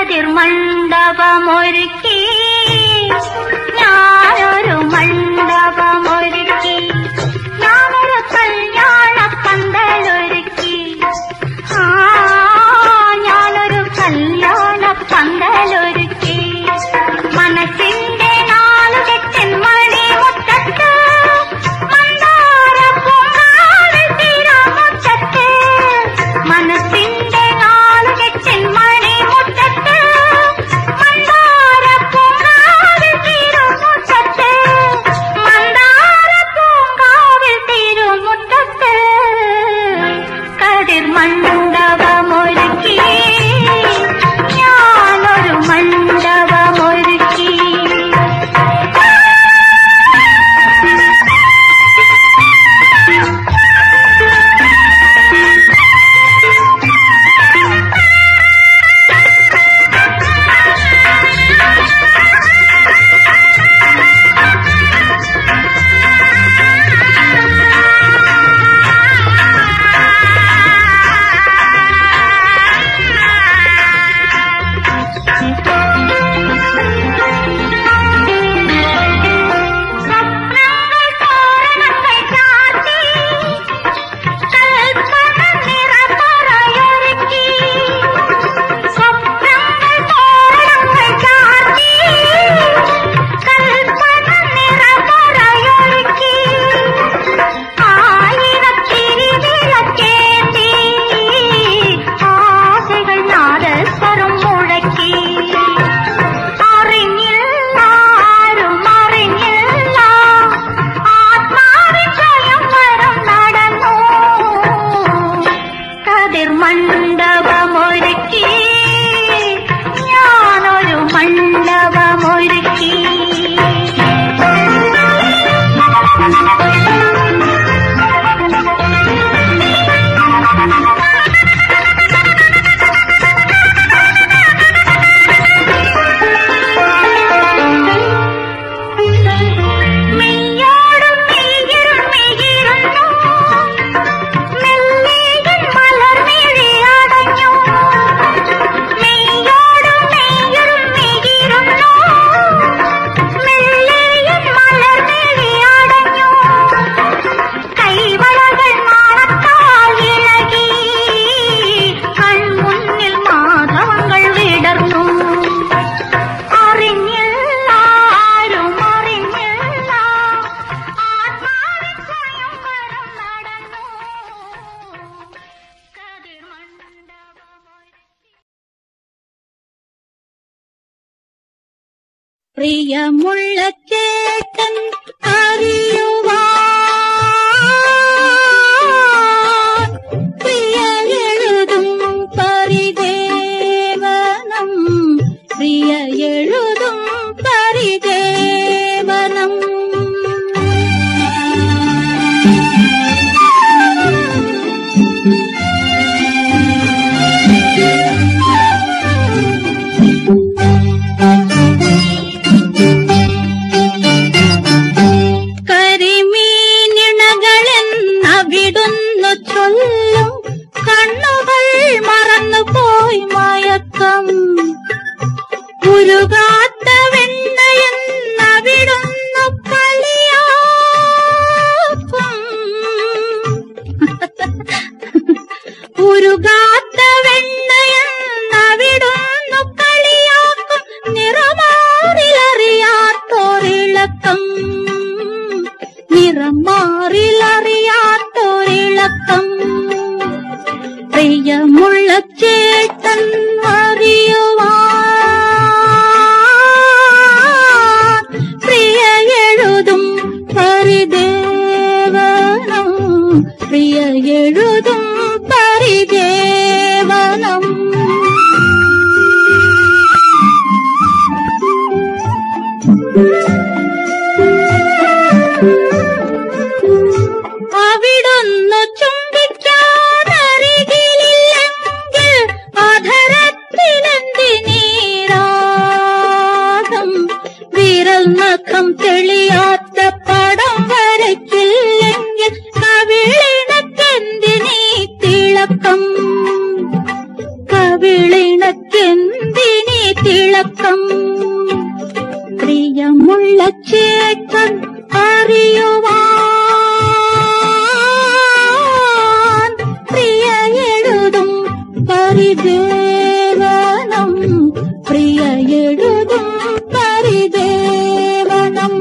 കതിർ മണ്ഡപമൊരുക്കി ഞാനൊരു മണ്ഡപമൊരുക്കി ഞാനൊരു കല്യാണ പന്തലൊരുക്കി ആ ഞാനൊരു കല്യാണ പന്തലൊരുക്കി മനസ്സിന്റെ നാലുകെട്ടിൻ മണിമുറ്റത്ത് മന്ദാര പൂങ്കാവിൽ തീരാമുറ്റത്ത് മനസ്സിന്റെ നാലുകെട്ടിൻ മണിമുറ്റത്ത് മന്ദാര പൂങ്കാവിൽ തീരുമുറ്റത്ത് മന്ദാര പൂങ്കാവിൽ തീരുമുറ്റത്ത് കതിർ മണ്ഡപമൊരുക്കി ഞാനൊരു മണ്ഡപമൊരുക്കി സ്വപ്നങ്ങൾ തോരണങ്ങൾ ചാർത്തി കൽപ്പന നിറമറയൊരുക്കി സ്വപ്നങ്ങൾ തോരണങ്ങൾ ചാർത്തി കൽപ്പന നിറമറയൊരുക്കി ആയിരത്തിരി വിളക്കേന്തി ആശകൾ നാദസ്വരം മുഴക്കി അറിഞ്ഞില്ല ആരും അറിഞ്ഞില്ല ആത്മാവിൻ സ്വയംവരം നടന്നു കതിർ മണ്ഡപമൊരുക്കി ഞാനൊരു മണ്ഡപമൊരുക്കി മെയ്യോടും മെയ്യിരും മെയ്യിരുന്നു മെല്ലിയിൽ മലർമിഴി അടഞ്ഞു മെയ്യോടും മെയ്യിരും മെയ്യിരുന്നു മെല്ലിയിൽ മലർമിഴി അടഞ്ഞു കൈവളകൾ നാണത്താൽ ഇളകി കൺമുന്നിൽ മാധവങ്ങൾ വിടർന്നു അറിഞ്ഞില്ല ആരും അറിഞ്ഞില്ല ആത്മാവിൻ സ്വയംവരം നടന്നു കതിർ മണ്ഡപമൊരുക്കി പ്രിയമുള്ള ചേട്ടൻ അറിയുവാൻ പ്രിയ എഴുതും പരിദേവനം പ്രിയ എഴുതും പരിദേവനം കരിമീനിണകളെന്നവിടുന്നു ചൊല്ലും കണ്ണുകൾ മറന്നുപോയി മയക്കം ഉരുകാത്ത വെണ്ണയെന്നവിടുന്നു കളിയാക്കും ഉരുകാത്ത വെണ്ണയെന്നവിടുന്നു കളിയാക്കും നിറമാറിലറിയാത്തോരിളക്കം നിറമാറിലറിയാത്തോരിളക്കം പ്രിയമുള്ള ചേട്ടൻ അറിയുവാൻ പ്രിയ എഴുതും പരിദേവനം പ്രിയ എഴുതും പരിദേവനം അവിടുന്ന് ചുംബിക്കാനരികിലില്ലെങ്കിൽ അധരത്തിലെന്തിനീരാഗം വിരൽ നഖം തെളിയാത്ത പടം വരയ്ക്കില്ലെങ്കിൽ കവിളിണക്കെന്തിനീ തിളക്കം പരിദേവനം പ്രിയ എഴുതും പരിദേവനം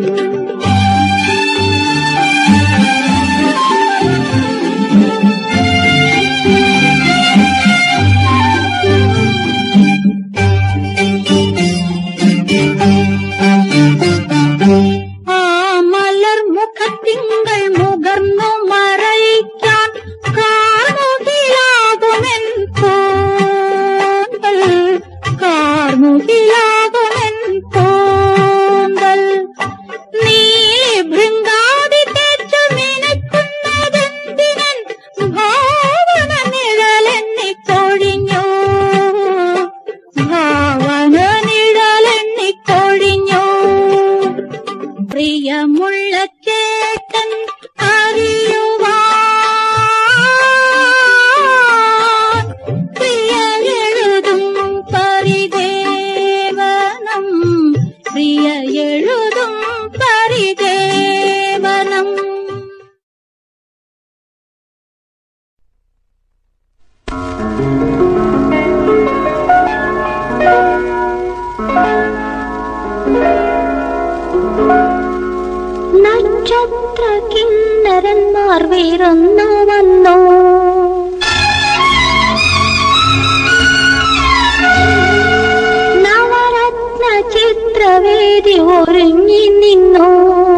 ആ മലർ മുഖത്തിങ്കൾ മുകർന്നു മറയ്ക്കാൻ കാർമുകിലാകുമെൻ തോന്നൽ കാർമുകിലാകുമെൻ തോന്നൽ നീ ഭൃങ്കാതി തേച്ചു മിനുക്കുന്നതെന്തിനൻ ഭാവന നിഴലെണ്ണിക്കൊഴിഞ്ഞു ഭാവന നിഴലെണ്ണിക്കൊഴിഞ്ഞു പ്രിയമുള്ള ചേട്ടൻ അറിയുവാൻ പ്രിയ എഴുതും പരിദേവനം പ്രിയ എഴുതും പരിദേവനം നക്ഷത്ര കിന്നരന്മാർ വീറുന്നു വന്നു നവരത്ന ചിത്രവേദി ഒരുങ്ങി നിന്നു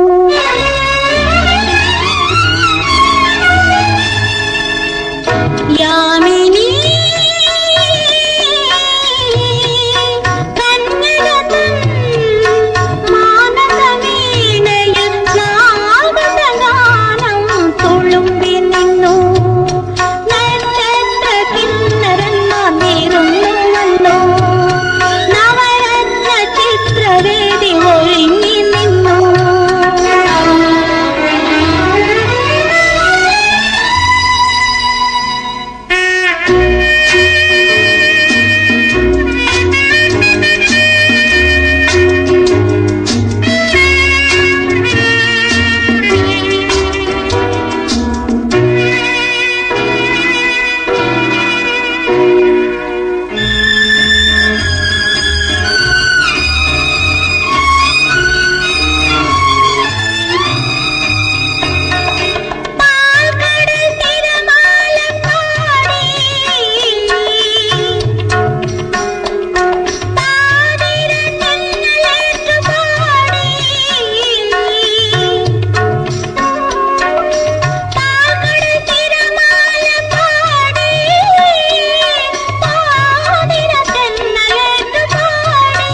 യാമിനി കന്യകതൻ മാനസവീണയിൽ സ്വാഗതഗാനം തുളുമ്പി നിന്നു നക്ഷത്ര കിന്നരന്മാർ നേരുന്നു വന്നു നവരത്ന ചിത്രവേദി ഒരുങ്ങി നിന്നു പാൽക്കടൽ തിരമാല പാടി പാതിര തെന്നലേറ്റു പാടി പാൽക്കടൽ തിരമാല പാടി പാതിര തെന്നലേറ്റു പാടി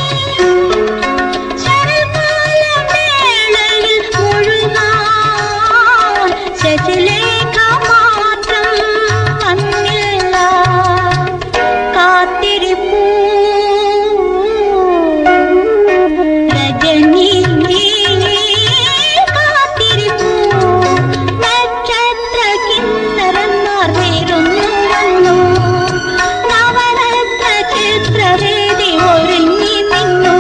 ശരൽക്കാലവേളയിൽ മുഴുകാൻ ശശിലേഖ മാത്രം വന്നില്ല കാത്തിരിപ്പൂ രജനി കാത്തിരിപ്പൂ നക്ഷത്ര കിന്നരന്മാർ വേറുന്നു വന്നു നവരത്ന ചിത്രവേദി ഒരുങ്ങി നിന്നു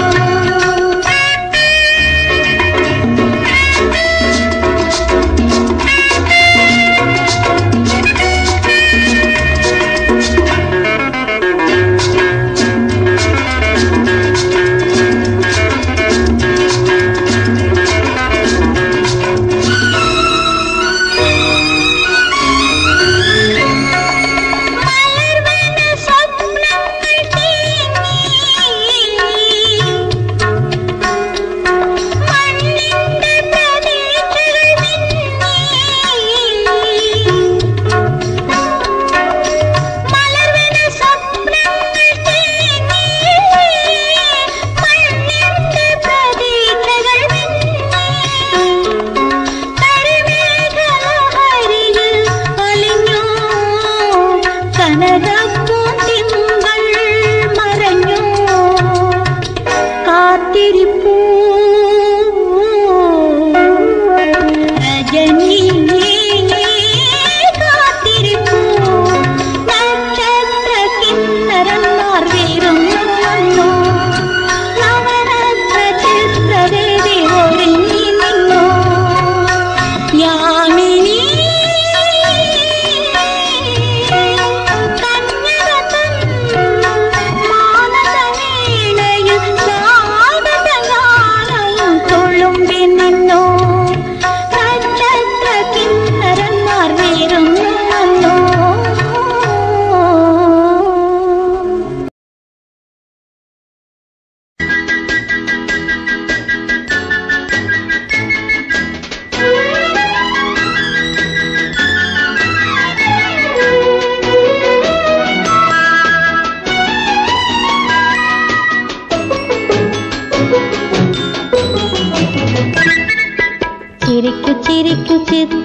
മലർവന സ്വപ്നങ്ങൾ തേങ്ങി മണ്ണിന്റെ പ്രതീക്ഷകൾ മിന്നി മലർവന സ്വപ്നങ്ങൾ തേങ്ങി മണ്ണിന്റെ പ്രതീക്ഷകൾ മിന്നി കരിമേഘലഹരിയിൽ അലിഞ്ഞു കനകപ്പൂത്തിങ്കൾ മറഞ്ഞു കാത്തിരിപ്പൂ രജനി കാത്തിരിപ്പൂ നക്ഷത്ര കിന്നരന്മാർ വീറുന്നു വന്നു നവരത്ന ചിത്രവേദി ഒരുങ്ങി നിന്നു യാമിനി കന്യകതൻ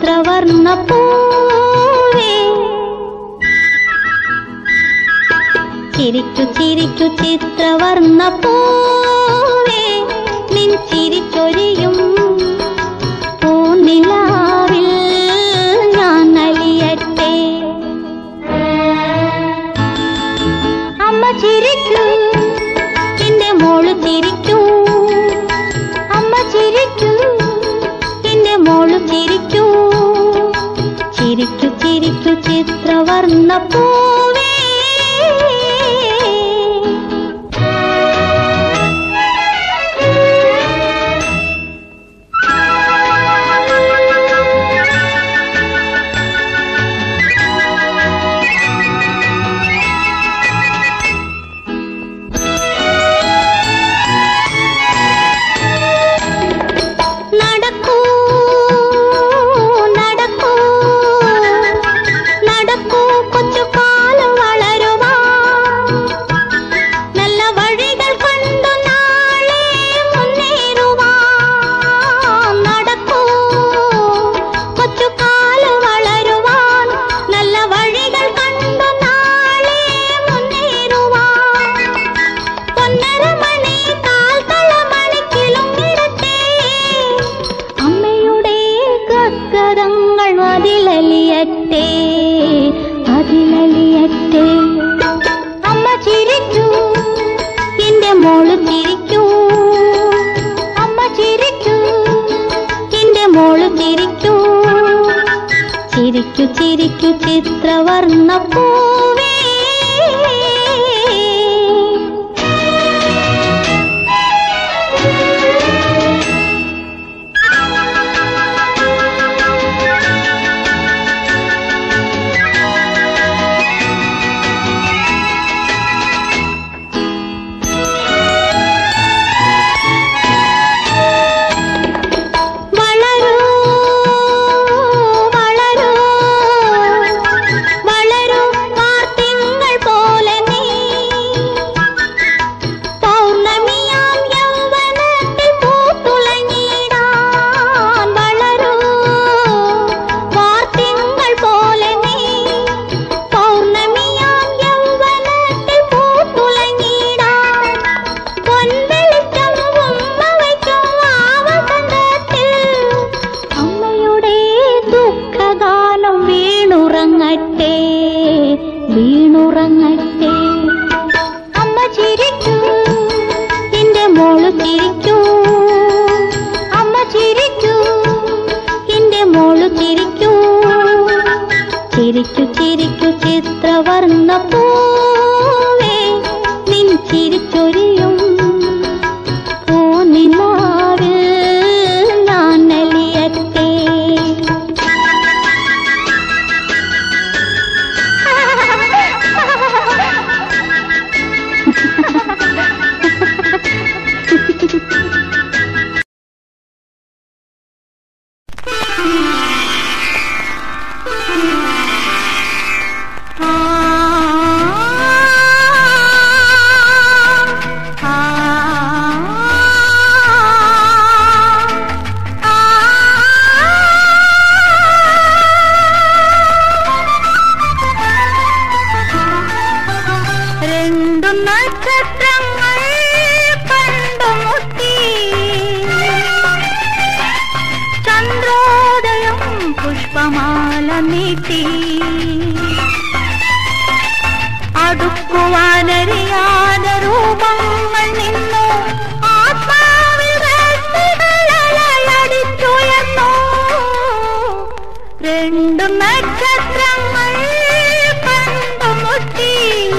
ചിത്രവർണ്ണ പൂവേ ചിരിക്കു ചിരിക്കു ചിത്രവർണ്ണ പൂവേ നിൻ ചിരിച്ചൊരിയും പൂനിലാവിൽ ഞാൻ അലിയട്ടെ അമ്മ ചിരിക്കൂ എന്റെ മോള് ചിരിക്കൂ അമ്മ ചിരിക്കൂ എന്റെ മോള് ചിരിക്കൂ ചിരിക്കു ചിരിക്കു ചിത്രവർണ്ണ പൂവേ നടക്കൂ നടക്കൂ നടക്കൂ കൊച്ചു കാലം വളരുവാ നല്ല വഴികൾ കണ്ടു നാളെ മുന്നേറുവാ നടക്കൂ കൊച്ചു കാലം വളരുവാൻ നല്ല വഴികൾ കണ്ടു നാളെ മുന്നേറുവാൻ പൊന്നര മണി കാൽത്തളമണിക്കിലുങ്ങിടട്ടെ അമ്മയുടെ ഗദ്ഗതങ്ങൾ അതിലലിയട്ടെ അതിലലിയട്ടെ അമ്മ ചിരിക്കൂ എന്റെ മോള് ചിരിക്കൂ അമ്മ ചിരിക്കൂ എന്റെ മോള് ചിരിക്കൂ ചിരിക്കു ചിരിക്കു ചിത്രവർണ്ണ പൂവേ വളരൂ വളരൂ വളരൂ കാർത്തിങ്കൾ പോലെ നീ പൗർണമിയാം യൗവനത്തിൽ പൂത്തുലഞ്ഞിടാൻ വളരൂ വാർത്തിങ്കൾ പോലെ നീ പൗർണമിയാം യൗവനത്തിൽ പൂത്തുലഞ്ഞിടാൻ പൊൻവെളിച്ചം ഉമ്മ വയ്ക്കും ആ വസന്തത്തിൽ അമ്മയുടെ ദുഃഖഗാനം വീണുറങ്ങട്ടെ വീണുറങ്ങട്ടെ അമ്മ ചിരിക്കൂ എന്റെ മോള് ചിരിക്കൂ അമ്മ ചിരിക്കൂ എന്റെ മോള് ചിരിക്കൂ ചിരിക്കു ചിരിക്കു ചിത്രവർണ്ണ പൂവേ നിൻ ചിരിച്ചൊരിയും പൂനിലാവിൽ ഞാൻ അലിയട്ടെ രണ്ടു നക്ഷത്രങ്ങൾ കണ്ടുമുട്ടി ചന്ദ്രോദയം പുഷ്പമാല നീട്ടി അടുക്കുവാനറിയാതെ രൂപങ്ങൾ നിന്നു ആത്മാവിൽ രശ്മികളലയടിച്ചുയർന്നു രണ്ടു നക്ഷത്രങ്ങൾ കണ്ടുമുട്ടി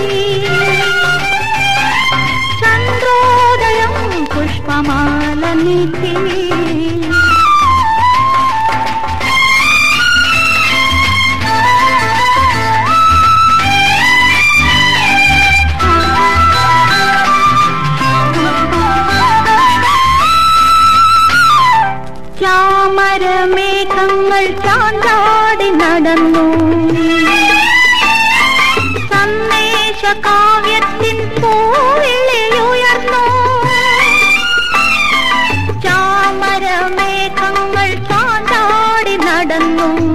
ചന്ദ്രോദയം പുഷ്പമാല നീട്ടി ചാമരമേഘങ്ങൾ ചാഞ്ചാടി നടന്നു സന്ദേശ കാവ്യത്തിൻ പൂവിളിയുയർന്നു ചാമരമേഘങ്ങൾ ചാഞ്ചാടി നടന്നു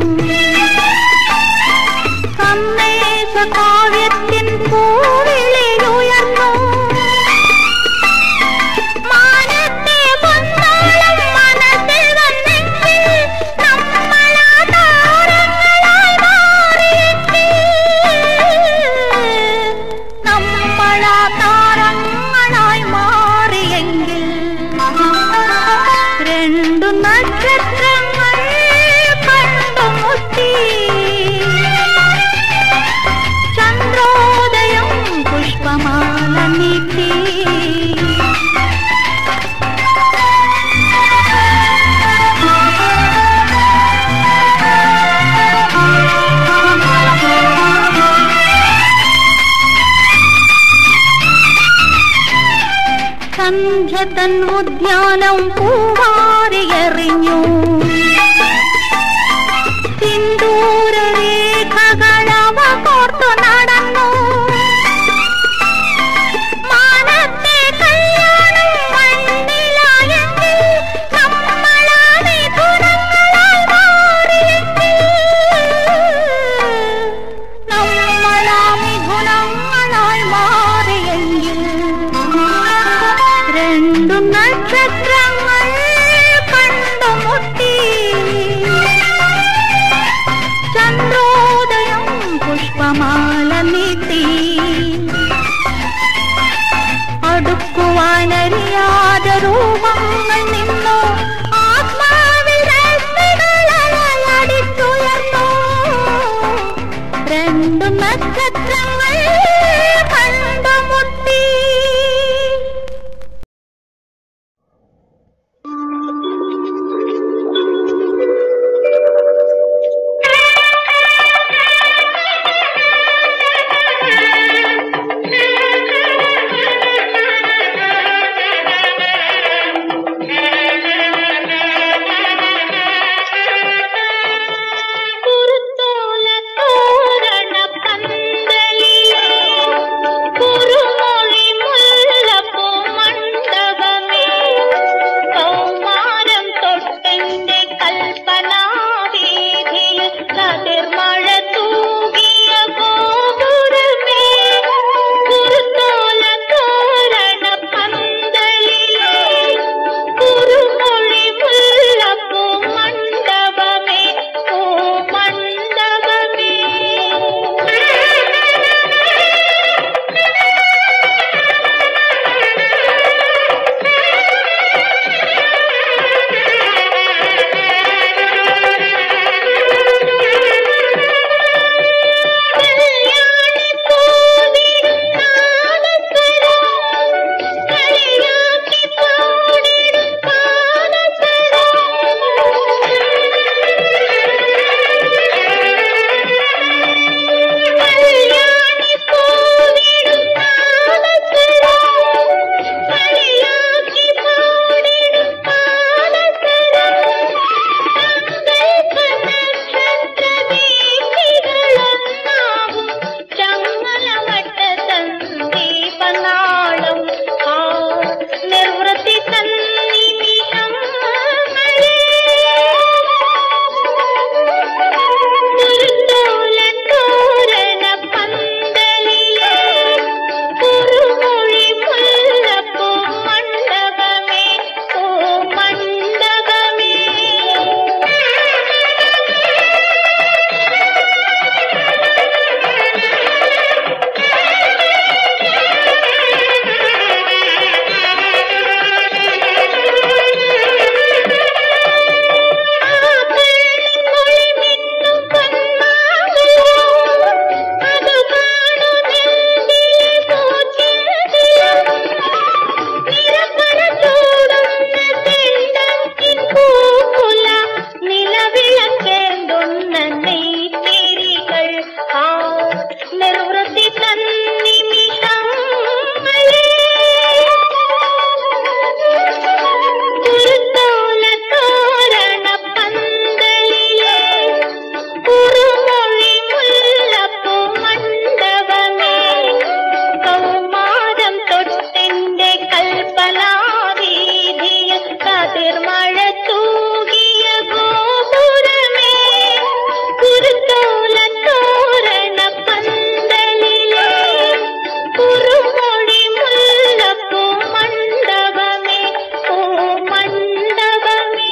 തൻ ഉദ്യാനം പൂവാരിയെറിഞ്ഞു സിന്ദൂരരേഖകളവ കോർത്തു നടന്നു മാനത്തെ കല്യാണം മണ്ണിലായെങ്കിൽ നമ്മളാ മിഥുനങ്ങളായി മാറിയെങ്കിൽ നമ്മളാ മിഥുനങ്ങളായി മാറിയെങ്കിൽ രണ്ടു നക്ഷത്രങ്ങൾ കണ്ടുമുട്ടി ചന്ദ്രോദയം പുഷ്പമാല നീട്ടി അടുക്കുവാനറിയാതെ രൂപങ്ങൾ നിന്നു ആത്മാവിൽ രശ്മികളടിച്ചുയർന്നു രണ്ടു നക്ഷത്രങ്ങൾ കണ്ടുമുട്ടി കുറുത്തോല തോരണ പന്തലിലെ കുറുമൊഴി മുല്ലപ്പൂ മണ്ഡപമേ കൗമാരം തൊട്ടെന്റെ കൽപ്പനാവീതിയിൽ കതിർമഴ തൂകിയ ഗോപുരമേ കുറുത്തോല തോരണ പന്തലിലെ കുറുമൊഴി മുല്ലപ്പൂ മണ്ഡപമേ ഓ മണ്ഡപമേ കല്യാണി പൂവിടും നാദസ്വരം കളിയാക്കി പാടിടും പാദസ്വരം കല്യാണി പൂവിടും നാദസ്വരം കളിയാക്കി പാടിടും പാദസ്വരം നക്ഷത്രദീപികളൊന്നാകും ചങ്ങലവട്ട സന്ദീപനാളം ആ നിർവൃത്തി സന്നിമിഷം തോരണ പന്തലിലെ കുറുമൊഴി മുല്ലപ്പൂ മണ്ഡപമേ ഓ മണ്ഡപമേ നിർവൃത്തി തന്നിമിഷം കുരുത്തോല തോരണ പന്തലിലെ കുറുമൊഴി മുല്ലപ്പൂ മണ്ഡപമേ കൗമാരം തൊട്ടെന്റെ കൽപ്പനാവീതിയിൽ കതിർമഴ തൂകിയ ഗോപുരമേ കുരുത്തോല തോരണ പന്തലിലെ കുറുമൊഴി മുല്ലപ്പൂ മണ്ഡപമേ ഓ മണ്ഡപമേ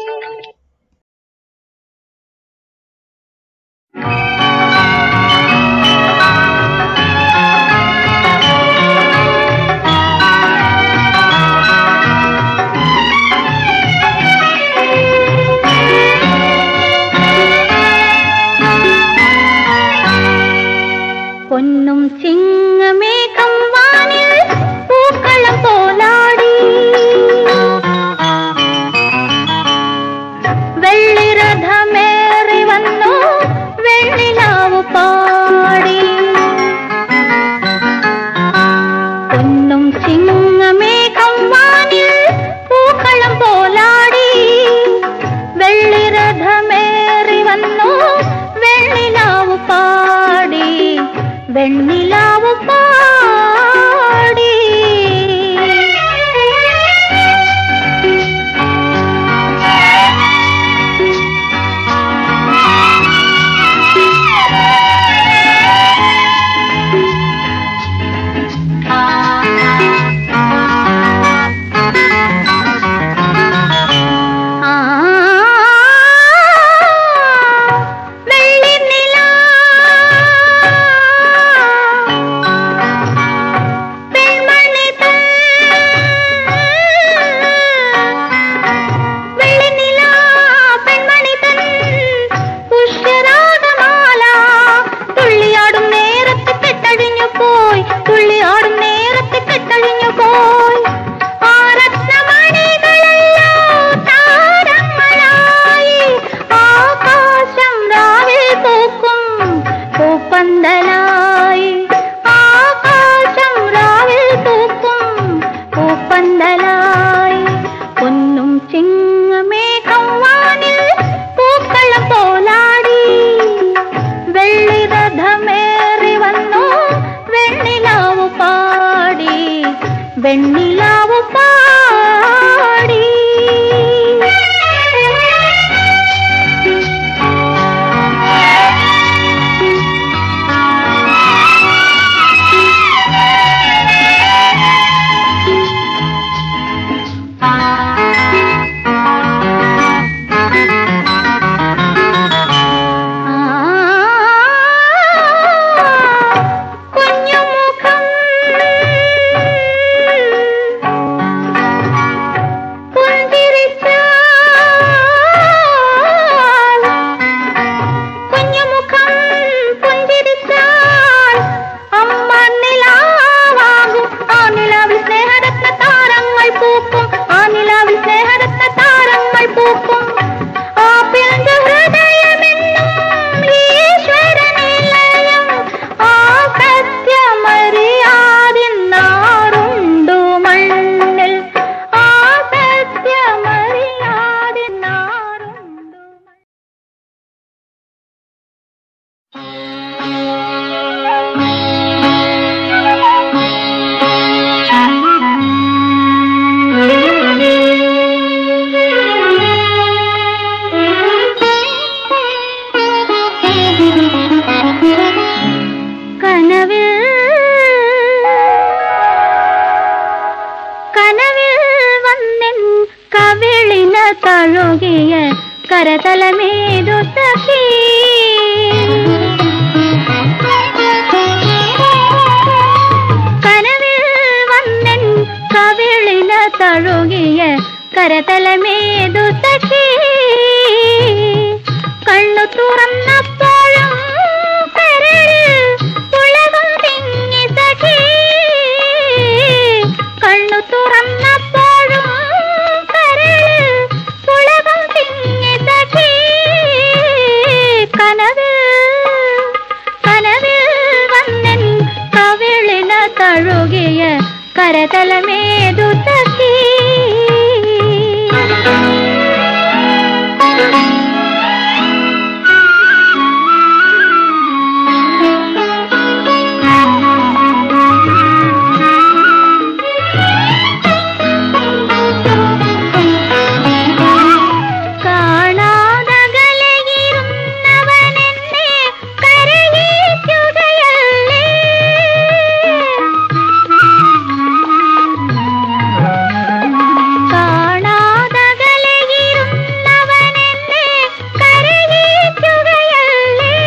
പൊന്നും ചിങ്ങമേഘം വാനിൽ പൂക്കളം പോലാടി വെള്ളിരഥമേറി വന്നു വെണ്ണിലാവു പാടി പൊന്നും ചിങ്ങമേഘം വാനിൽ വെണ്ണിലാവു പാടി ആ വെള്ളിനില പെൺമണി തൻ വെള്ളിനില പെൺമണി തൻ പുഷ്യരാഗമാല തുള്ളിയാടും നേരത്ത് കെട്ടഴിഞ്ഞു പോയി തുള്ളിയാടും നേരത്ത് കെട്ടഴിഞ്ഞു പോയി ആ രത്നമണികളെല്ലോ താരങ്ങളായി ആകാശം രാവിൽ പൂക്കും പൂപ്പന്തലായി ആകാശം രാവിൽ പൂക്കും പൂപ്പന്തലായി പൊന്നും ചിങ്ങമേഘം വാനിൽ പൂക്കളം പോലാടി വെള്ളിരഥമേറി വന്നു വെണ്ണിലാവു പാടി വെണ്ണിലാവു പാടി കുഞ്ഞുമുഖം പുഞ്ചിരിച്ചാൽ കുഞ്ഞുമുഖം പുഞ്ചിരിച്ചാൽ അമ്മ നിലാവാകും ആ നിലാവിൽ സ്നേഹരത്ന താരങ്ങൾ പൂക്കും ആ നിലാവിൽ സ്നേഹരത്ന താരങ്ങൾ പൂക്കും ആ പിറന്ന ഹൃദയമെന്നും ഈശ്വരനിലയം ആ സത്യമറിയാതിന്നാറുണ്ടു മണ്ണിൽ ആ സത്യമറിയാതിന്നാറുണ്ടു കനവിൽ കനവിൽ വന്നെൻ കവിളിന തഴുകിയ കരതലമേതു സഖി കനവിൽ വന്നെൻ കവിളിന തഴുകിയ കരതലമേതു സഖി കണ്ണു തുറന്നപ്പോഴും കരളിൽ ഉലകം തിങ്ങി സഖി കണ്ണു തുറന്നപ്പോഴും കരളിൽ ഉലകം തിങ്ങി സഖി കനവിൽ കനവിൽ വന്നെൻ കവിളിന തഴുകിയ കരതലമേതു സഖി കാണാതകലയിരുന്നവനെന്നെ കരയിക്കുകയല്ലേ കാണാതകലയിരുന്നവനെന്നെ കരയിക്കുകയല്ലേ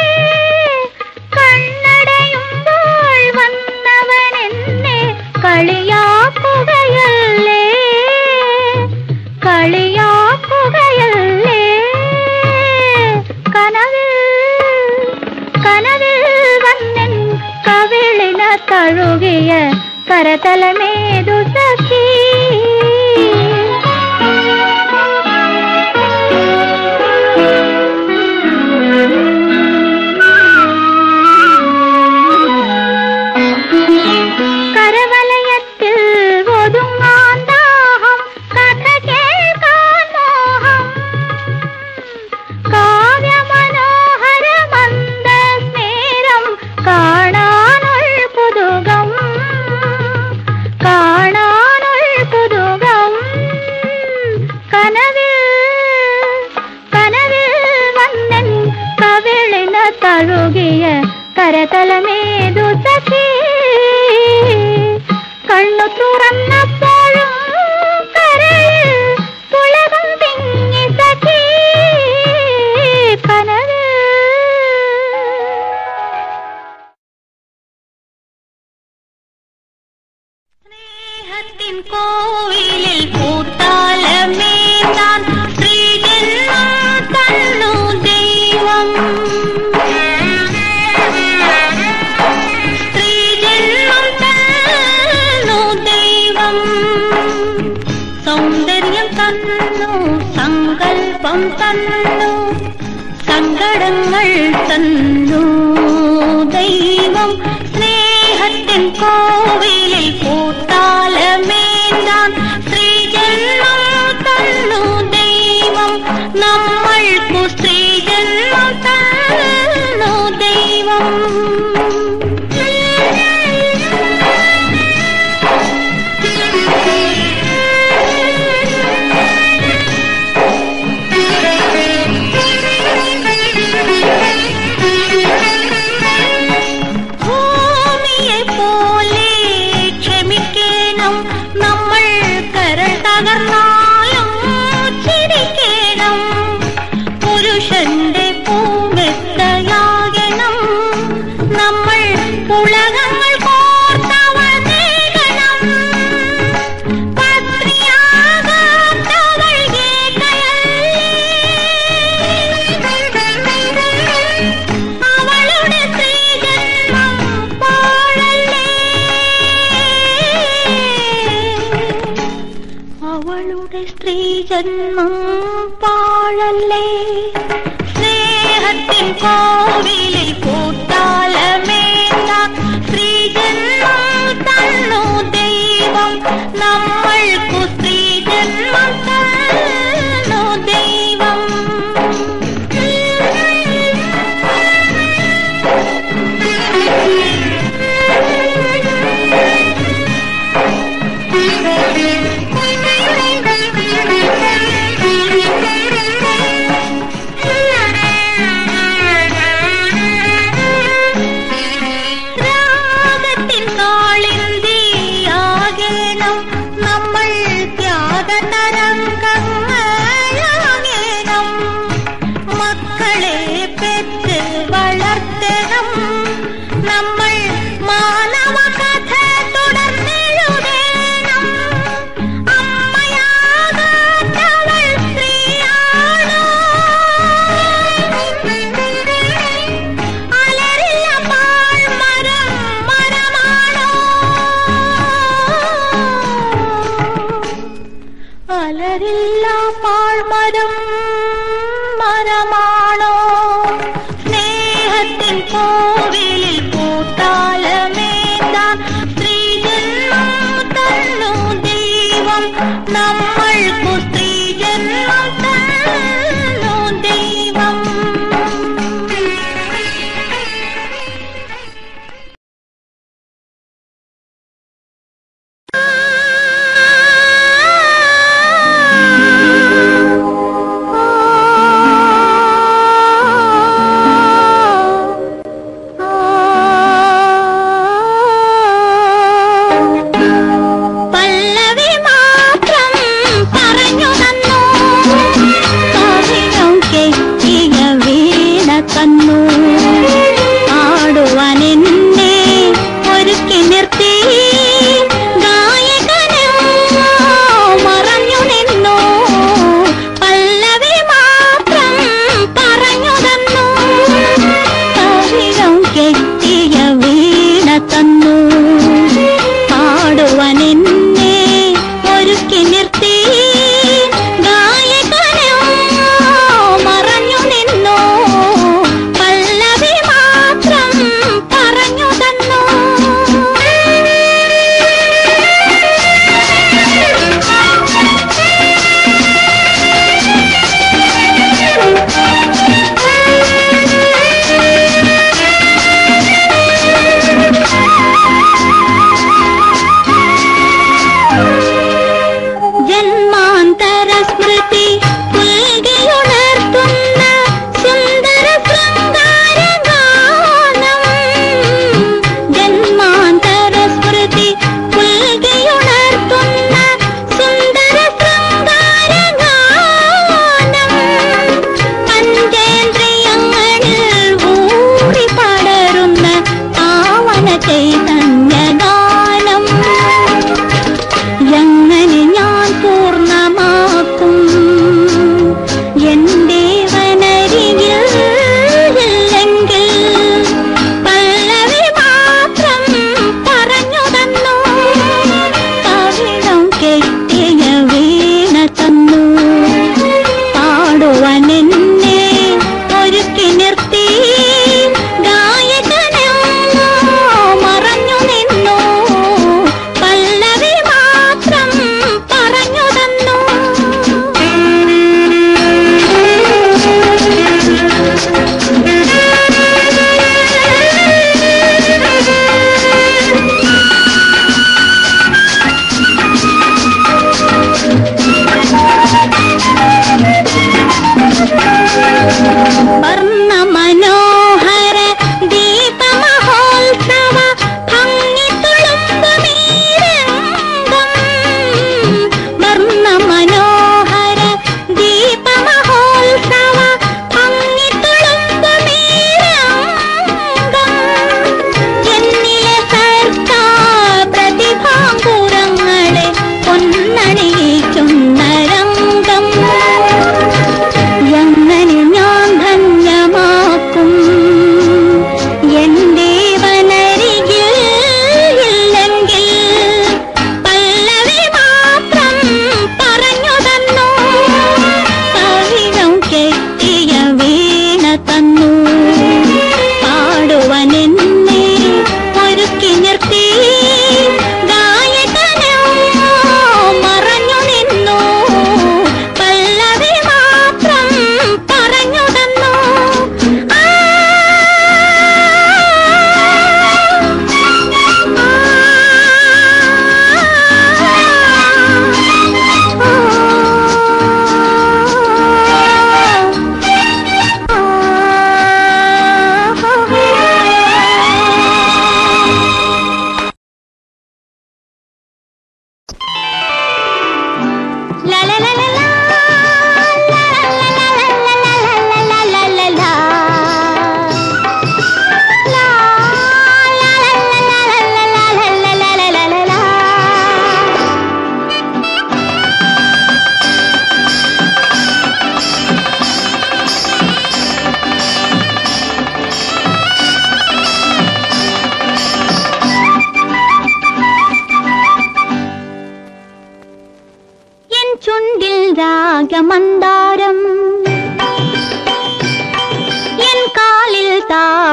കണ്ണടയുമ്പോൾ വന്നവനെന്നെ കളിയാക്കുകയല്ലേ കളിയാക്കുകയല്ലേ കനവിൽ കനവിൽ വന്നെൻ കവിളിന തഴുകിയ കരതലമേതു സഖി കരവലയത്തിൽ ഒതുങ്ങാൻ ദാഹം കഥ കേൾക്കാൻ മോഹം കാവ്യമനോഹര മന്ദസ്മേരം കാണാ സ്നേഹത്തിൻ കോവിലിൽ പൂത്താലമേന്താൻ ശ്രീജന്മം തന്നു ദൈവം ശ്രീജന്മം തന്നു ദൈവം സൗന്ദര്യം തന്നു സങ്കൽപ്പം തന്നു സങ്കടങ്ങൾ തന്നു ദൈവം സ്നേഹത്തിൻ കോവിലിൽ പൂത്താലമേന്താൻ ശ്രീജന്മം തന്നു ദൈവം നമ്മൾക്കു സ്ത്രീജന്മം തന്നു ദൈവം ഭൂമിയെ പോലെ ക്ഷമിക്കണം നമ്മൾ കരൾ തകർന്നാലും ചിരിക്കണം പുരുഷന്റെ പൂമെത്തയാകണം നമ്മൾ പുളകങ്ങൾ കോർത്തവൾ നേകണം പത്രിയാകാത്തവൾ അവളുടെ സ്ത്രീജന്മം പാഴല്ലേ അവളുടെ സ്ത്രീജന്മം പാഴല്ലേ സ്നേഹത്തിൻ കോവിലിൽ പൂത്താലമേന്ത സ്ത്രീജന്മം തന്നു ദൈവം നമ്മൾക്കു സ്ത്രീജന്മം തന്നു ദൈവം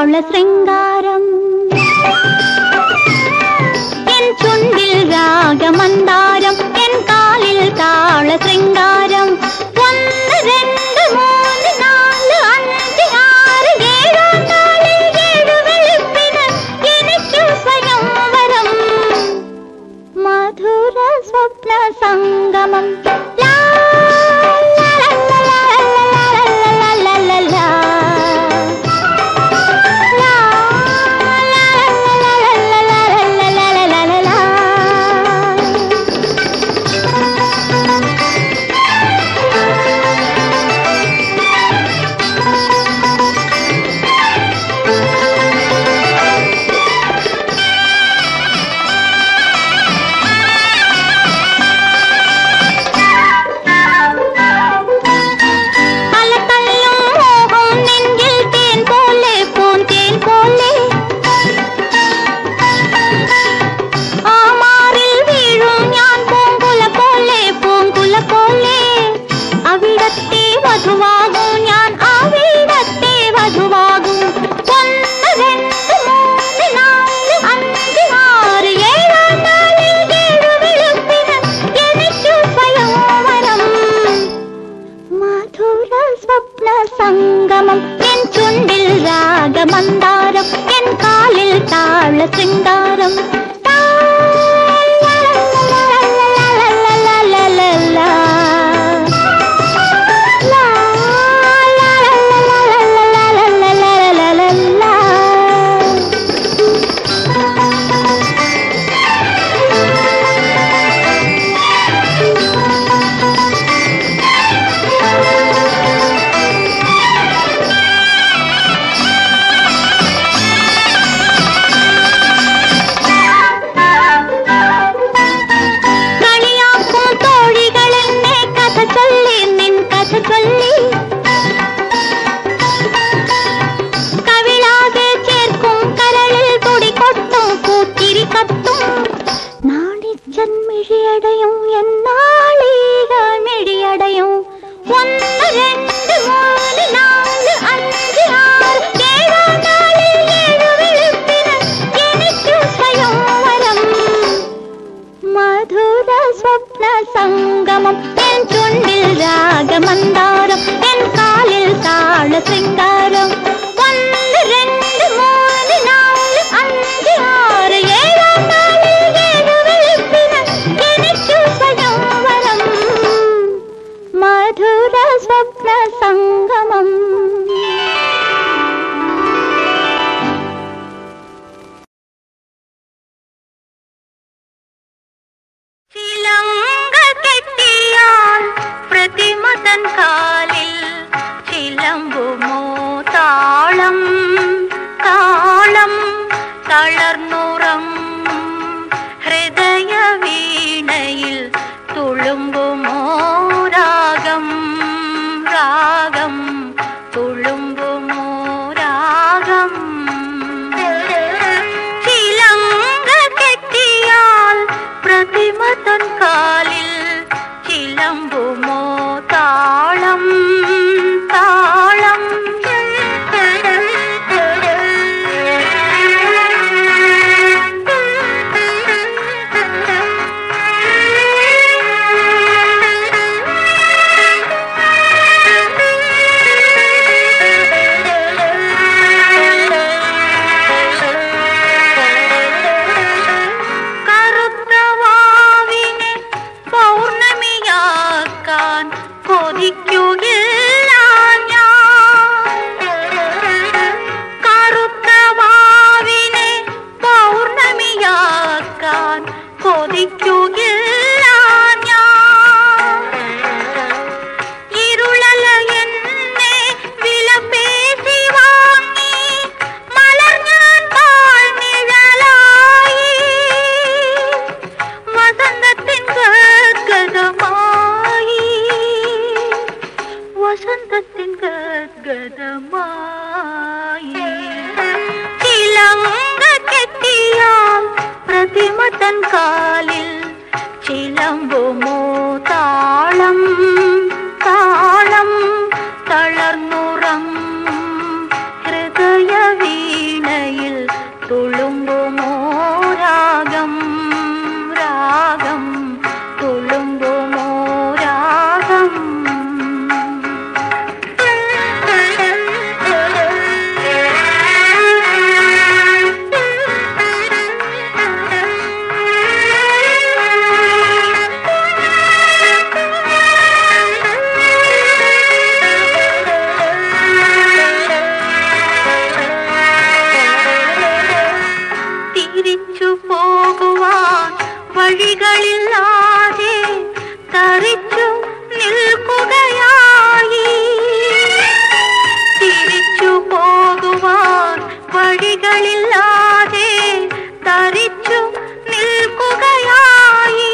താള ശൃംഗാരം എൻ ചുണ്ടിൽ രാഗമന്ദാരം എൻ കാലിൽ താള ശൃംഗാരം ഒന്ന് രണ്ട് മൂന്ന് നാല് അഞ്ച് ആറ് ഏഴാം നാളിൽ ഏഴു വെളുപ്പിന് എനിക്ക് സ്വയംവരം മധുര സ്വപ്ന സംഗമം ലാ, ലാ, ലാ, ലാ, ലാ, ലാ, ലാ, ലാ, ലാ, ലാ. ലാ, ലാ, ലാ, ലാ, ലാ, ലാ, ലാ, ലാ, ലാ, ലാ, ലാ. പല തല്ലും മോഹം നെഞ്ചിൽ തേൻ പോലെ പൂൻ തേൻ പോലെ ആ മാറിൽ വീഴും ഞാൻ പൂങ്കുല പോലെ പൂങ്കുല പോലെ അവിടത്തെ വധുവാകും ഞാൻ അവിടത്തെ വധുവാകും ഒന്ന് രണ്ട് മൂന്ന് നാല് അഞ്ച് ആറ് ഏഴാം നാളിൽ ഏഴു വെളുപ്പിന് എനിക്ക് സ്വയംവരം മധുര സ്വപ്ന സംഗമം എൻ ചുണ്ടിൽ രാഗമന്ദാരം എൻ കാലിൽ താള ശൃംഗാരം ലാ, ലാ, ലാ, ലാ, ലാ, ലാ, ലാ, ലാ, ലാ, ലാ. ലാ, ലാ, ലാ, ലാ, ലാ, ലാ, ലാ, ലാ, ലാ, ലാ, ലാ. കളിയാക്കും തോഴികൾ എന്നെ കഥ ചൊല്ലി നിൻ കഥ ചൊല്ലി കവിളാകെ ചേർക്കും കരളിൽ തുടി കൊട്ടും പൂത്തിരി കത്തും നാണിച്ചൻ മിഴിയടയും എന്നാളീകൾ മിഴിയടയും ഒന്ന് രണ്ട് മൂന്ന് നാല് അഞ്ച് ആറ് ഏഴാം നാളിൽ ഏഴു വെളുപ്പിന് എനിക്ക് സ്വയംവരം മധുര സ്വപ്ന സംഗമം എൻ ചുണ്ടിൽ രാഗമന്ദാരം എൻ കാലിൽ താള ശൃംഗാരം ഒന്ന് രണ്ട് മൂന്ന് നാല് അഞ്ച് ആറ് ഏഴാം നാളിൽ ഏഴു വെളുപ്പിന് എനിക്ക് സ്വയംവരം മധുര സ്വപ്ന സംഗമം ചിലങ്ക കെട്ടിയാൽ പ്രതിമതൻ കാലിൽ ചിലമ്പുമോ താളം കാളം തളർന്നുറം ഹൃദയ വീണയിൽ തുളുമ്പുമോ രാഗം രാഗം തുളുമ്പുമോ രാഗം ചിലങ്ക കെട്ടിയാൽ പ്രതിമ തൻ കാലിൽ ചിലമ്പുമോ താളം താളം കറുത്ത വാവിനെ പൗർണമിയാക്കാൻ കൊതിക്കുകയില്ല ഞാൻ കറുത്ത വാവിനെ പൗർണമിയാക്കാൻ കൊതിക്കുകയില്ല ഞാൻ ഇരുളല എന്നെ വിലപേശി വാങ്ങി മലർഞ്ഞാൻ പാഴ്നിഴലായി വസന്തത്തിൻ ഗദ്ഗതമായി വസന്തത്തിൻ ഗദ്ഗതമായി ചിലങ്ക കെട്ടിയാൽ പ്രതിമ തൻ കാലിൽ തിരിച്ചു പോകുവാൻ വഴികളില്ലാതെ തറിച്ചു നിൽക്കുകയായി തിരിച്ചു പോകുവാൻ വഴികളില്ലാതെ തറിച്ചു നിൽക്കുകയായി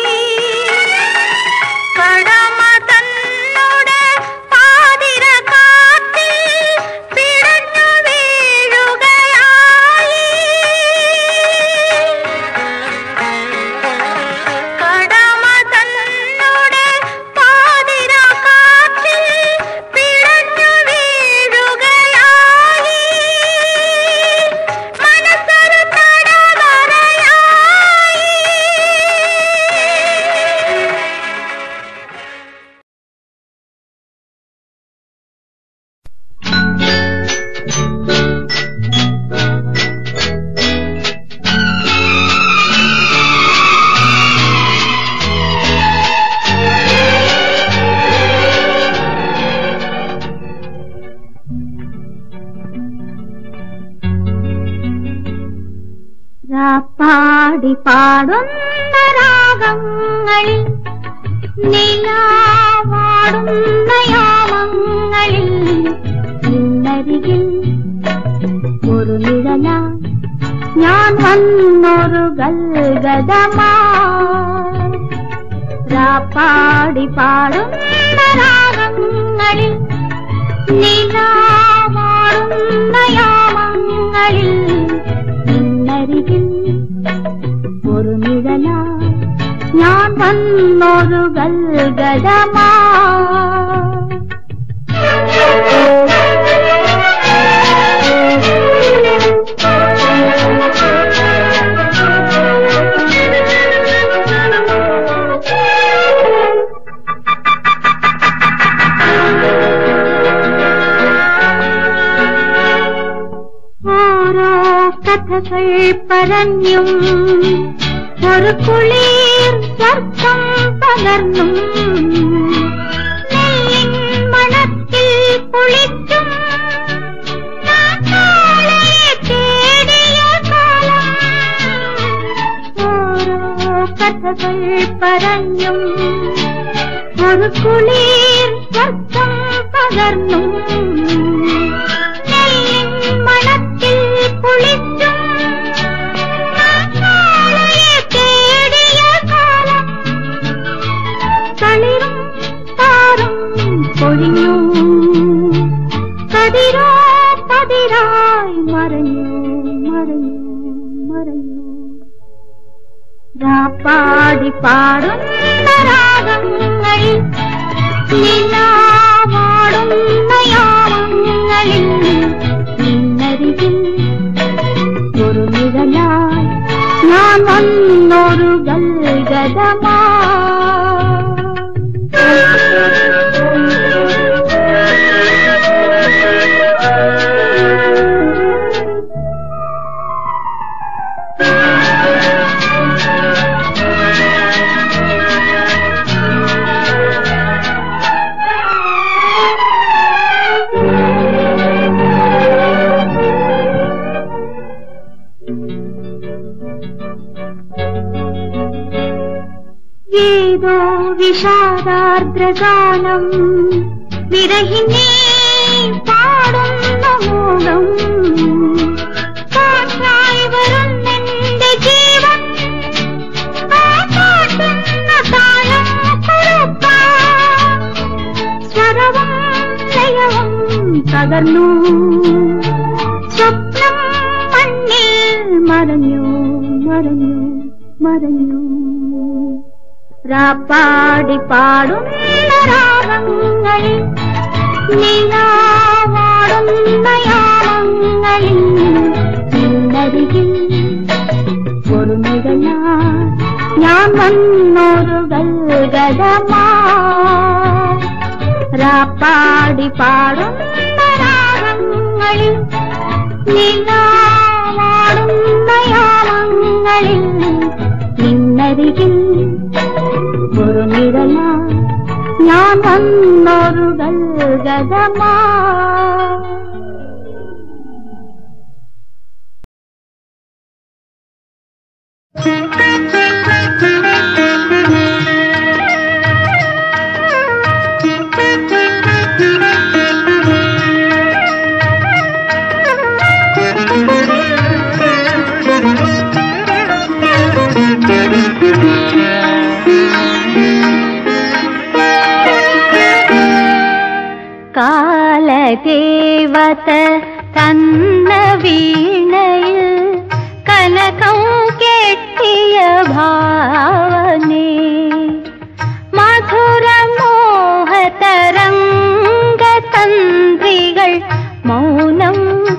കടമ തന്നോട് പാതിര കാത്തിൽ പിടഞ്ഞു വീഴുകയായി കടമ തന്നോട് പാതിര കാത്തിൽ പിടഞ്ഞു വീഴുകയായി മനസ്സൊരു തടവറയായി പാടി പാടുന്ന രാഗങ്ങളിൽ നിലാവാടുന്ന യാമങ്ങളിൽ നിന്നരികിൽ ഒരു നിഴല ഞാൻ വന്നൊരു ഗൽഗതമാ പാടി പാടുന്ന രാഗങ്ങളിൽ നിലാവാടുന്ന യാമങ്ങളിൽ നിന്നരികിൽ ഒരു നിഴല ഞാൻ വന്നൊരു ഗൽഗതമാ ഓരോ കഥകൾ പറഞ്ഞും ഒരു കുളിർ സ്വർഗം പകർന്നും നെല്ലിൻ മണത്തിൽ കുളിച്ചും നാളെ തേടിയ കാലം ഓരോ കഥകൾ പറഞ്ഞും ഒരു കുളിർ സ്വർഗം പകർന്നും നെല്ലിൻ മണത്തിൽ കുളിച്ചും നാളെ തേടിയ കാലം തളിരും താറും പൊഴിഞ്ഞു കതിരോ കതിരായി മറഞ്ഞു മറഞ്ഞു മറഞ്ഞു രാപ്പാടി പാടുന്ന രാഗങ്ങളിൽ നിലാവാടുന്ന യാമങ്ങളിൽ നിന്നരികിൽ ഒരു നിഴലായി ഞാൻ വന്നൊരു ഗൽഗതമാ ഏതോ വിഷാദാർദ്രഗാനം വിരഹിനെ പാടുന്ന മൂകം കാറ്റായി വരുന്നെന്റെ ജീവൻ ആ കാട്ടുന്ന താളം കുറുക്കാൻ സ്വരവും ലയവും തകർന്നു സ്വപ്നം മണ്ണിൽ മറഞ്ഞു മറഞ്ഞു മറഞ്ഞു രാപ്പാടി പാടുന്ന രാഗങ്ങളിൽ നിലാവാടുന്ന യാമങ്ങളിൽ നിന്നരികിൽ ഒരു നിഴല ഞാൻ വന്നൊരു ഗൽഗതമാ രാപ്പാടി പാടുന്ന രാഗങ്ങളിൽ നിലാവാടുന്ന യാമങ്ങളിൽ നിന്നരികിൽ ഒരു നിഴല ഞാൻ വന്നൊരു ഗൽഗതമാ കാലദേവത തന്ന വീണയിൽ കനകം കെട്ടിയ ഭാവനേ മധുരമോഹതരംഗതന്ത്രികൾ മൗനം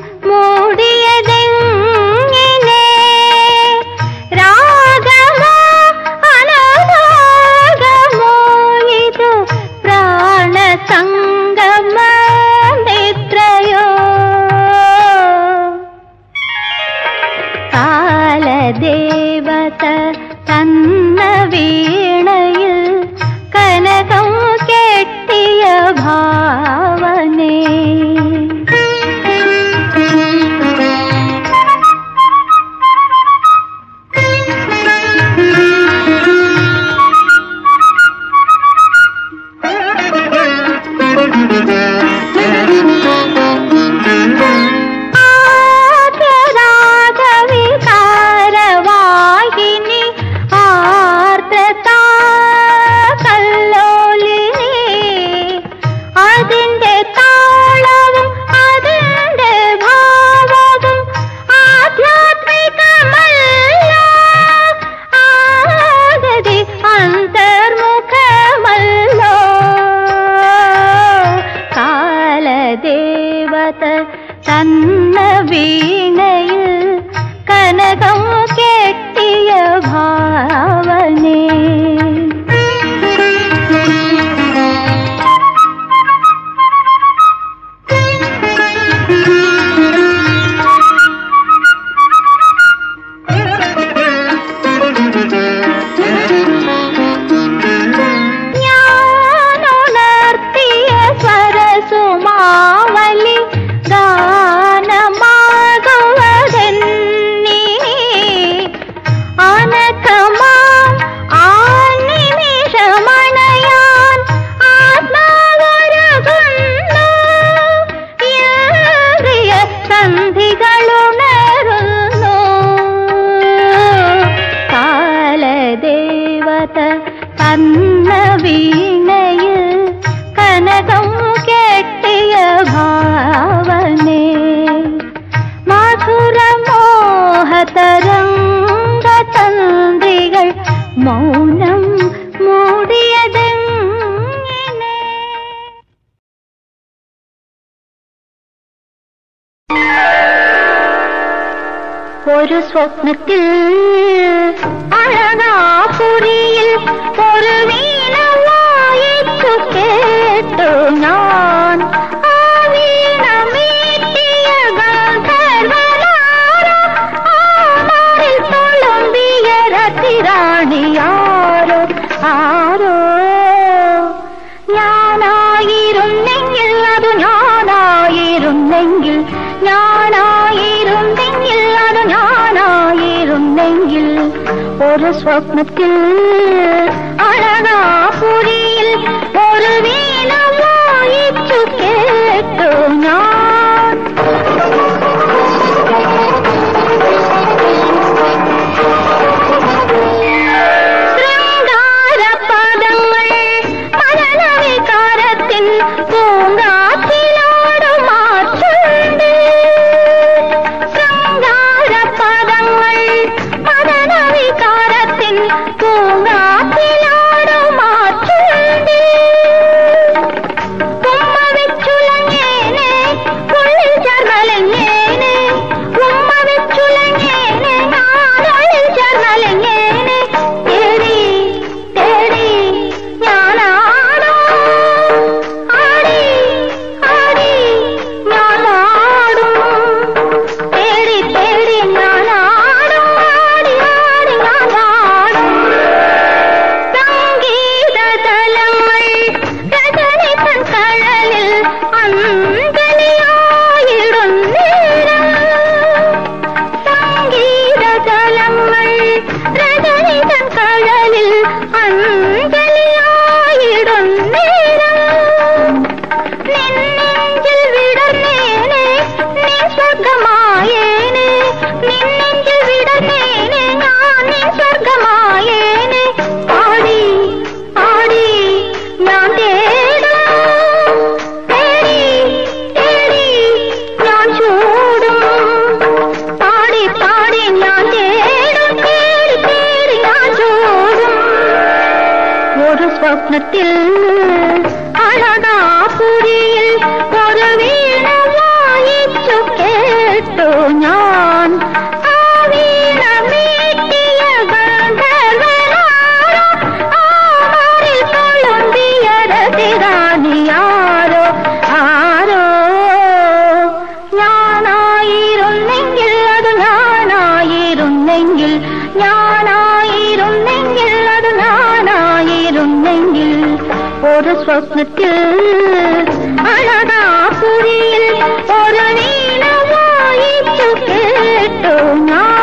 മൂടിയതെങ്ങിനെ രാഗമോ അനരാഗമോ ഇത് പ്രാണസംഗമ നിദ്രയോ കാലദേവത തന്ന വീണയിൽ കനകം കെട്ടിയ ഭാവനേ ആദ്യരാഗവികാരവാഹിനി ആർദ്രതാ കല്ലോലിനി അതിന്റെ താളവും അതിന്റെ ഭാവവും ആധ്യാത്മികമല്ല ആഗതി അന്തർമുഖമല്ലോ കാലദേവത തന്ന വീണയിൽ കനകം കെട്ടിയ ഭാവനേ ഞാനുണർത്തിയ സ്വരസുമാവലി ഗാനമാകുവതെന്നീ അനക്കമാം ആ നിമിഷമണയാൻ ആത്മാവൊരുകുന്നു ഏറിയ സന്ധികളുണരുന്നു കാലദേവത തന്ന വീണയിൽ കനകം കെട്ടിയ ഭാവനേ മധുരമോഹതരംഗതന്ത്രികൾ മൗനം മൂടിയതെങ്ങനെ ഒരു സ്വപ്നത്തിൽ അഴകാപുരിയിൽ ഒരു വീണ വായിച്ചു കേട്ടു ഞാൻ ആ വീണ മീട്ടിയ ഗന്ധർവനാരോ ആ മാറിൽ തുളുമ്പിയ രതിരാണിയാരോ ആരോ ഞാനായിരുന്നെങ്കിൽ അത് ഞാനായിരുന്നെങ്കിൽ ഞാനായിരുന്നെങ്കിൽ അത് ഞാനായിരുന്നെങ്കിൽ ഒരു സ്വപ്നത്തിൽ അഴകാപുരിയിൽ ഒരു വീണ വായിച്ചു കേട്ടു ഞാൻ ശൃംഗാരപദങ്ങൾ മരണവികാരത്തിൻ പൂങ്കാറ്റിലോട് മാറ്റുണ്ട് ശൃംഗാരപദങ്ങൾ മരണവികാരത്തിൻ പൂങ്കാറ്റിലോട് മാറ്റുണ്ട് ഉമ്മ വെച്ചുലങ്ങേനെ ഉള്ളിൽ ചേർന്നലങ്ങേനെ ഉമ്മ വെച്ചുലങ്ങേനെ ഞാനുള്ളിൽ ചേർന്നലങ്ങേനെ തേടി തേടി ഞാനാടോ ആടി ആടി ഞാനാടും തേടി തേടി ഞാനാടും ആടി ആടി ഞാനാടും സ്വപ്നത്തിൽ അഴകാപുരിയിൽ ഒരു വീണ വായിച്ചു കേട്ടു ഞാൻ ആ വീണ മീട്ടിയ ഗന്ധർവനാരോ, ആരിൽ കൊളുന്തിയ രതിരാണിയാരോ ആരോ ഞാനായിരുന്നെങ്കിൽ അത് ഞാനായിരുന്നെങ്കിൽ ഞാനായിരുന്നെങ്കിൽ അത് ഞാനായിരുന്നെങ്കിൽ ഒരു സ്വപ്നത്തിൽ അഴകാപുരിയിൽ ഒരു വീണ വായിച്ചു കേട്ടു ഞാൻ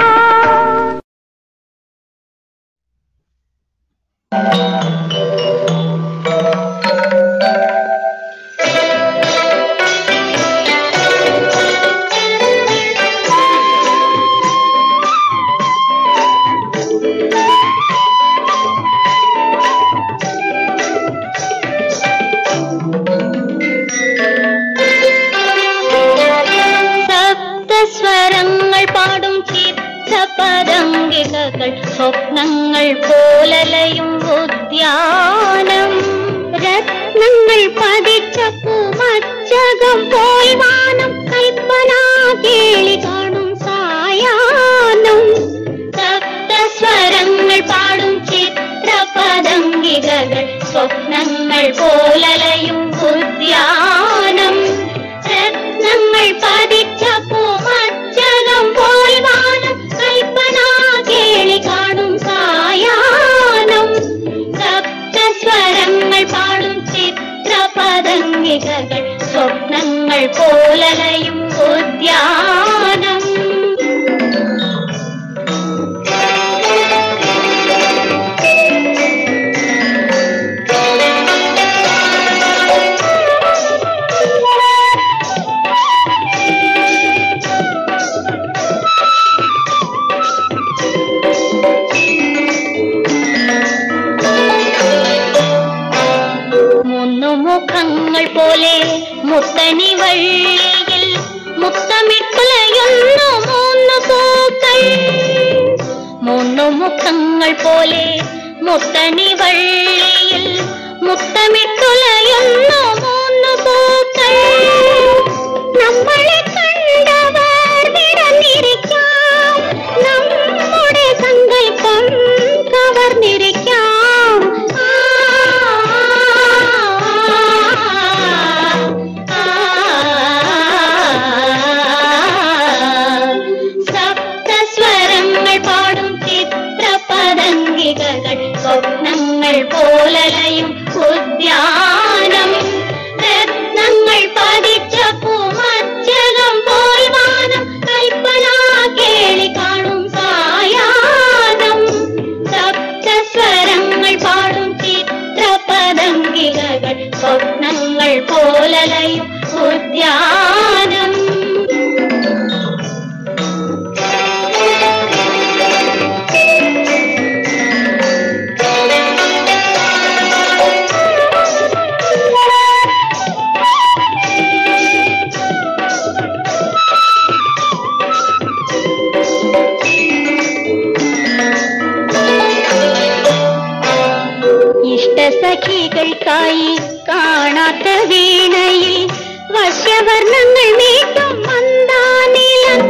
സപ്തസ്വരങ്ങൾ പാടും ചിത്രപതംഗികകൾ സ്വപ്നങ്ങൾ പോലലയും ഉദ്യാനം രത്നങ്ങൾ പതിച്ച പൂമച്ചകം പോയി വാനം കൽപ്പന കേളി കാണും സായാഹ്നം സപ്തസ്വരങ്ങൾ പാടും ചിത്രപതംഗികകൾ സ്വപ്നങ്ങൾ പോലലയും ഉദ്യാനം രത്നങ്ങൾ പതിച്ച പൂമച്ചകം പോൽ വാനം കൽപ്പന കേളി കാണും സായാഹ്നം സപ്തസ്വരങ്ങൾ പാടും ചിത്രപതംഗികകൾ സ്വപ്നങ്ങൾ പോലലയും ഉദ്യാനം മൂന്നു മുഖങ്ങൾ പോലെ മുത്തണി വള്ളിയിൽ മുത്തമിട്ടുലയുന്നു മൂന്നു പൂക്കൾ മൂന്നു മുഖങ്ങൾ പോലെ മുത്തണി വള്ളിയിൽ മുത്തമിട്ടുലയുന്നു മൂന്നു പൂക്കൾ നമ്മളെ കണ്ടവർ വിടന്നിരിക്കാം നമ്മുടെ സങ്കല്പം കവർന്നിരിക്കാം ആ, ആ, സപ്തസ്വരങ്ങൾ പാടും ചിത്രപതംഗികകൾ സ്വപ്നങ്ങൾ പോലലയും ഉദ്യാനം രത്നങ്ങൾ പതിച്ച പൂമച്ചകം പോൽ വാനം കൽപ്പന കേളി കാണും സായാഹ്നം സപ്തസ്വരങ്ങൾ പാടും ചിത്രപതംഗികകൾ സ്വപ്നങ്ങൾ പോലലയും ഉദ്യാനം ഇഷ്ടസഖികൾക്കായി കാണാത്ത വീണയിൽ വശ്യവർണ്ണങ്ങൾ മീട്ടും മന്ദാനിലം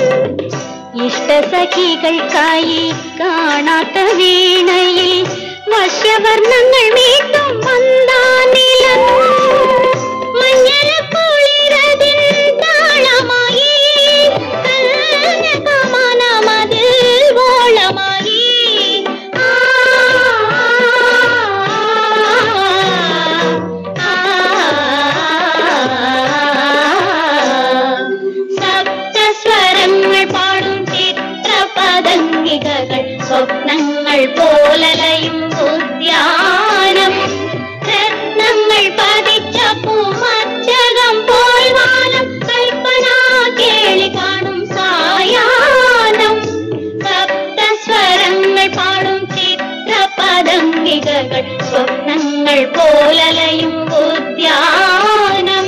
ഇഷ്ടസഖികൾക്കായി കാണാത്ത വീണയിൽ വശ്യവർണ്ണങ്ങൾ മീട്ടും മന്ദാനിലം മഞ്ഞൾ കുളിരതിൻ താളമായി കനകമനമതിൽ വോളമായി ആ, ആ, സപ്തസ്വരങ്ങൾ പാടും ചിത്രപതംഗികകൾ സ്വപ്നങ്ങൾ പോലലയും ഉദ്യാനം രത്നങ്ങൾ പതിച്ച പൂമച്ചകം പോൽ വാനം കൽപ്പന കേളി കാണും സായാഹ്നം സപ്തസ്വരങ്ങൾ പാടും ചിത്രപതംഗികകൾ സ്വപ്നങ്ങൾ പോലലയും ഉദ്യാനം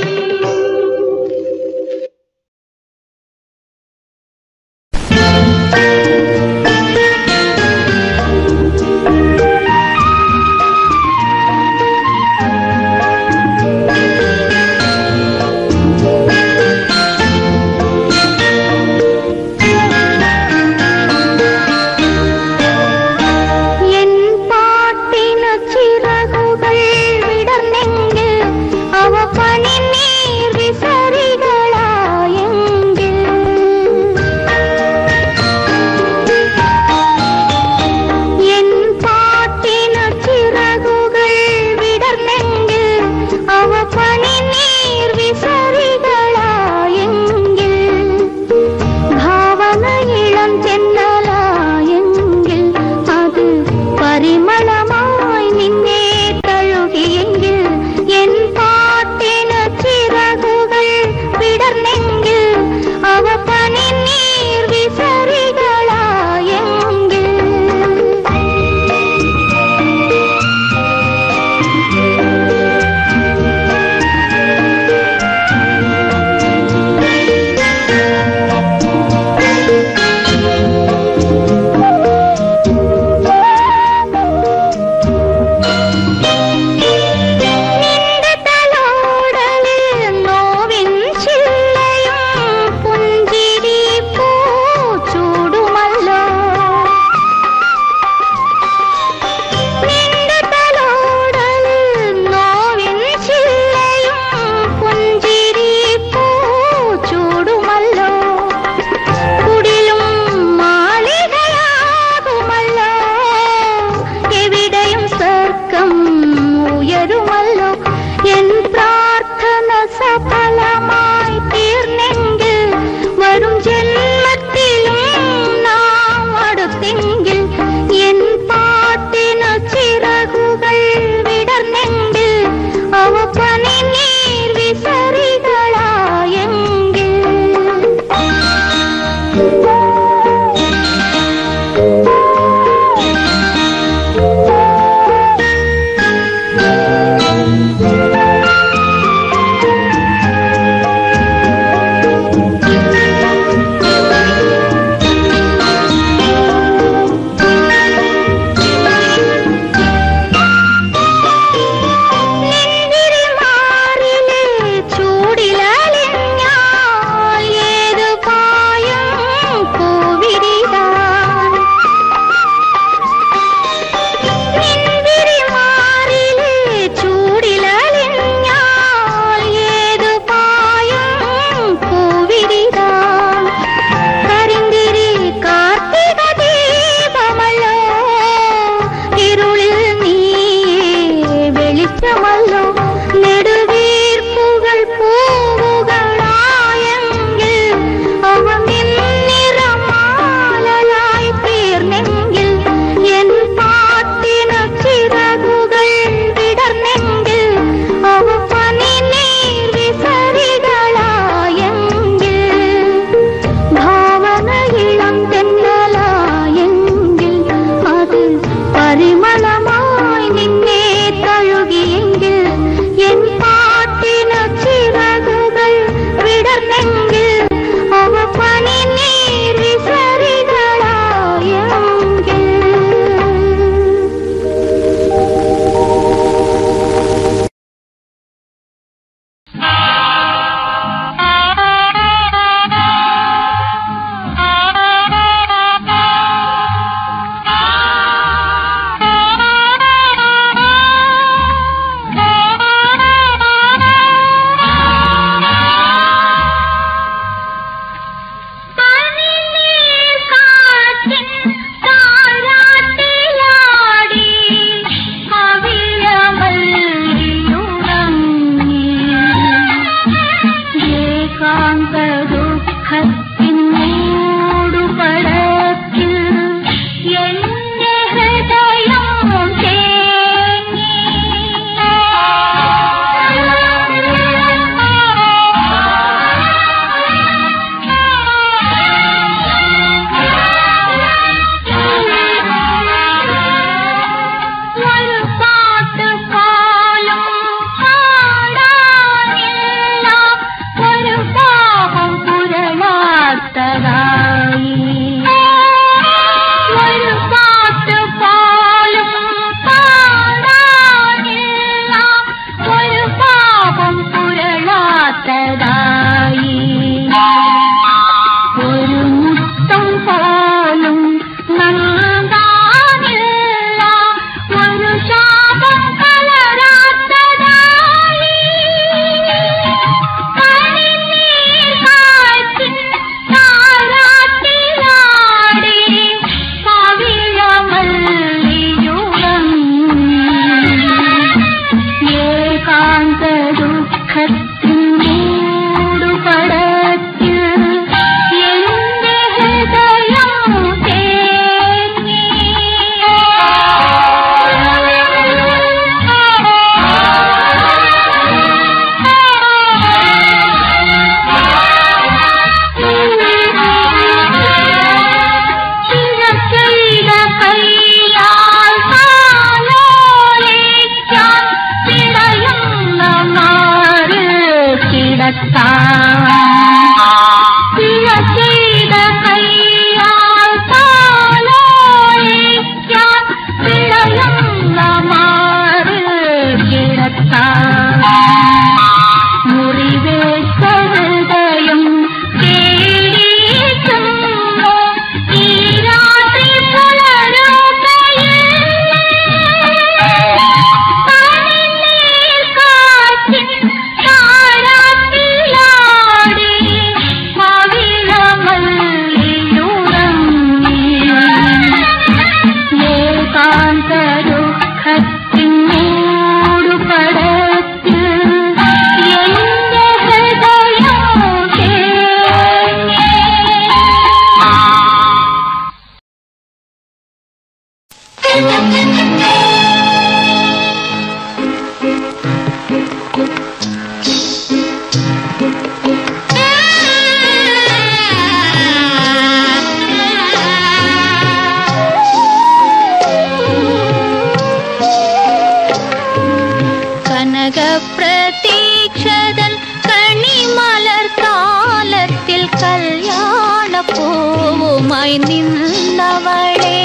കനകപ്രതീക്ഷതൻ കണിമലർ കാലത്തിൽ കല്യാണ പൂവുമായി നിന്നവളെ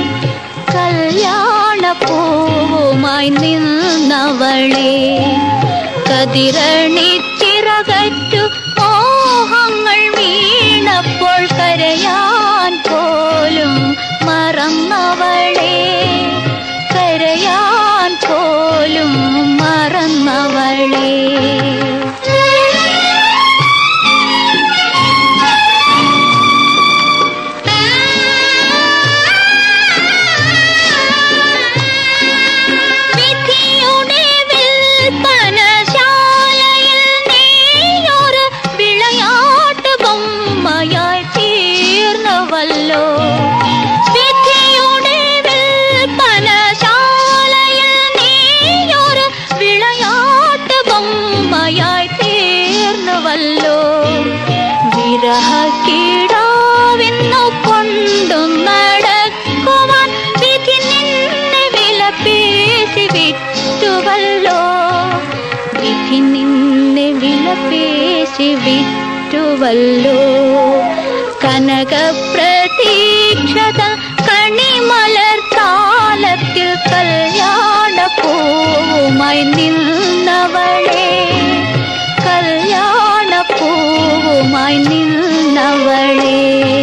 കല്യാണ പൂവുമായി നിന്നവളെ കതിരണി ചിറകറ്റു മോഹങ്ങൾ വീണപ്പോൾ കരയാൻ പോലും മറന്നവളെ കരയാൻ പോലും മറന്നവളെ വിധിയുടെ വിൽപ്പനശാലയിൽ നീയൊരു വിളയാട്ട് ബൊമ്മയായി തീർന്നുവല്ലോ വിധിയുടെ വിൽപ്പനശാലയിൽ നീയൊരു വിളയാട്ട് ബൊമ്മയായി തീർന്നുവല്ലോ വിരഹക്കീടാവിന്നു കൊണ്ടു നടക്കുവാൻ വിധി നിന്നെ വിലപേശി വിട്ടുവല്ലോ വിധി നിന്നെ വിലപേശി വിട്ടുവല്ലോ കനകപ്രതീക്ഷത കണിമലർ താലത്തിൽ കല്യാണ പൂവുമായി നിന്നവളെ കല്യാണ പൂവുമായി നിന്നവളെ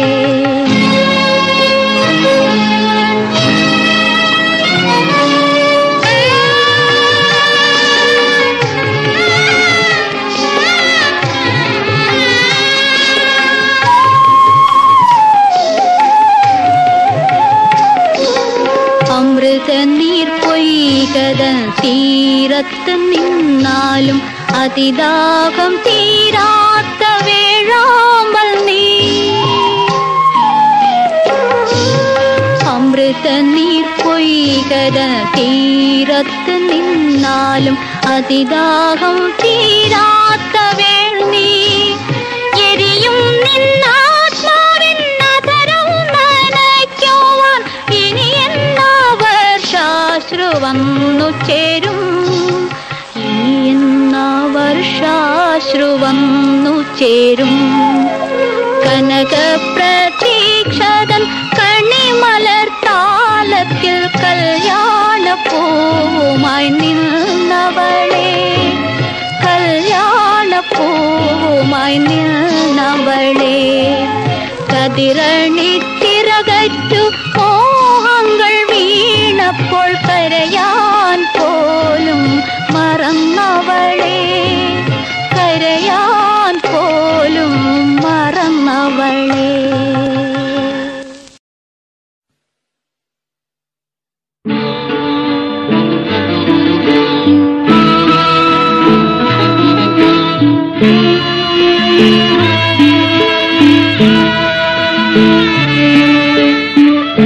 അമൃത നീർ പൊയ്കത തീരത്ത് നിന്നാലും അതിദാഹം തീരാത്ത വേഴാമ്പൽ നീ അമൃത നീർ പൊയ്കത തീരത്ത് നിന്നാലും അതിദാഹം തീരാത്ത വേൾ നീ എരിയും നിന്നാത്മാവിൻ നഗരം നനയ്ക്കുവാൻ ഇനി എന്നാ വർഷാശ്രു വന്നു ചേരും ഇനി എന്നാ വർഷാശ്രു വന്നു ചേരും കനകപ്രതീക്ഷതൻ കണിമലർ താലത്തിൽ കല്യാണ പൂവുമായി നിന്നവളെ കല്യാണ പൂവുമായി നിന്നവളെ കതിരണി തിറകറ്റു മോഹങ്ങൾ വീണപ്പോൾ കരയാൻ പോലും മറന്നവളെ കരയാൻ പോലും മറന്നവളെ ും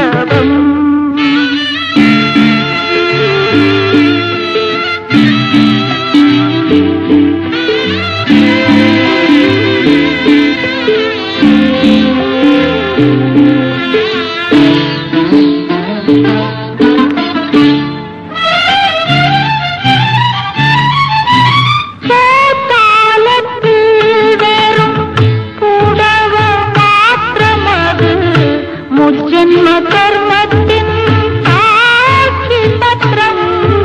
മണ്ഡപം പൂത്താലത്തിൽ വെറും പുടവ മാത്രമത് മുജ്ജന്മ കർമ്മത്തിൻ സാക്ഷിപത്രം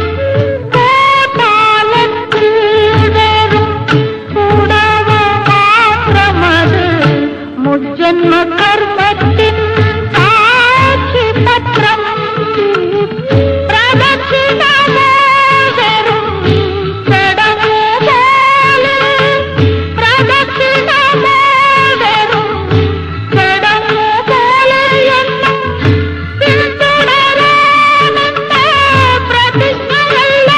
പൂത്താലത്തിൽ വെറും പുടവ മാത്രമത് മുജ്ജന്മ കർമ്മത്തിൻ സാക്ഷിപത്രം പ്രദക്ഷിണമോ വെറും ചടങ്ങു പോലെ പ്രദക്ഷിണമോ വെറും ചടങ്ങു പോലെ എന്നും പിന്തുടരാമെന്ന പ്രതിജ്ഞയല്ല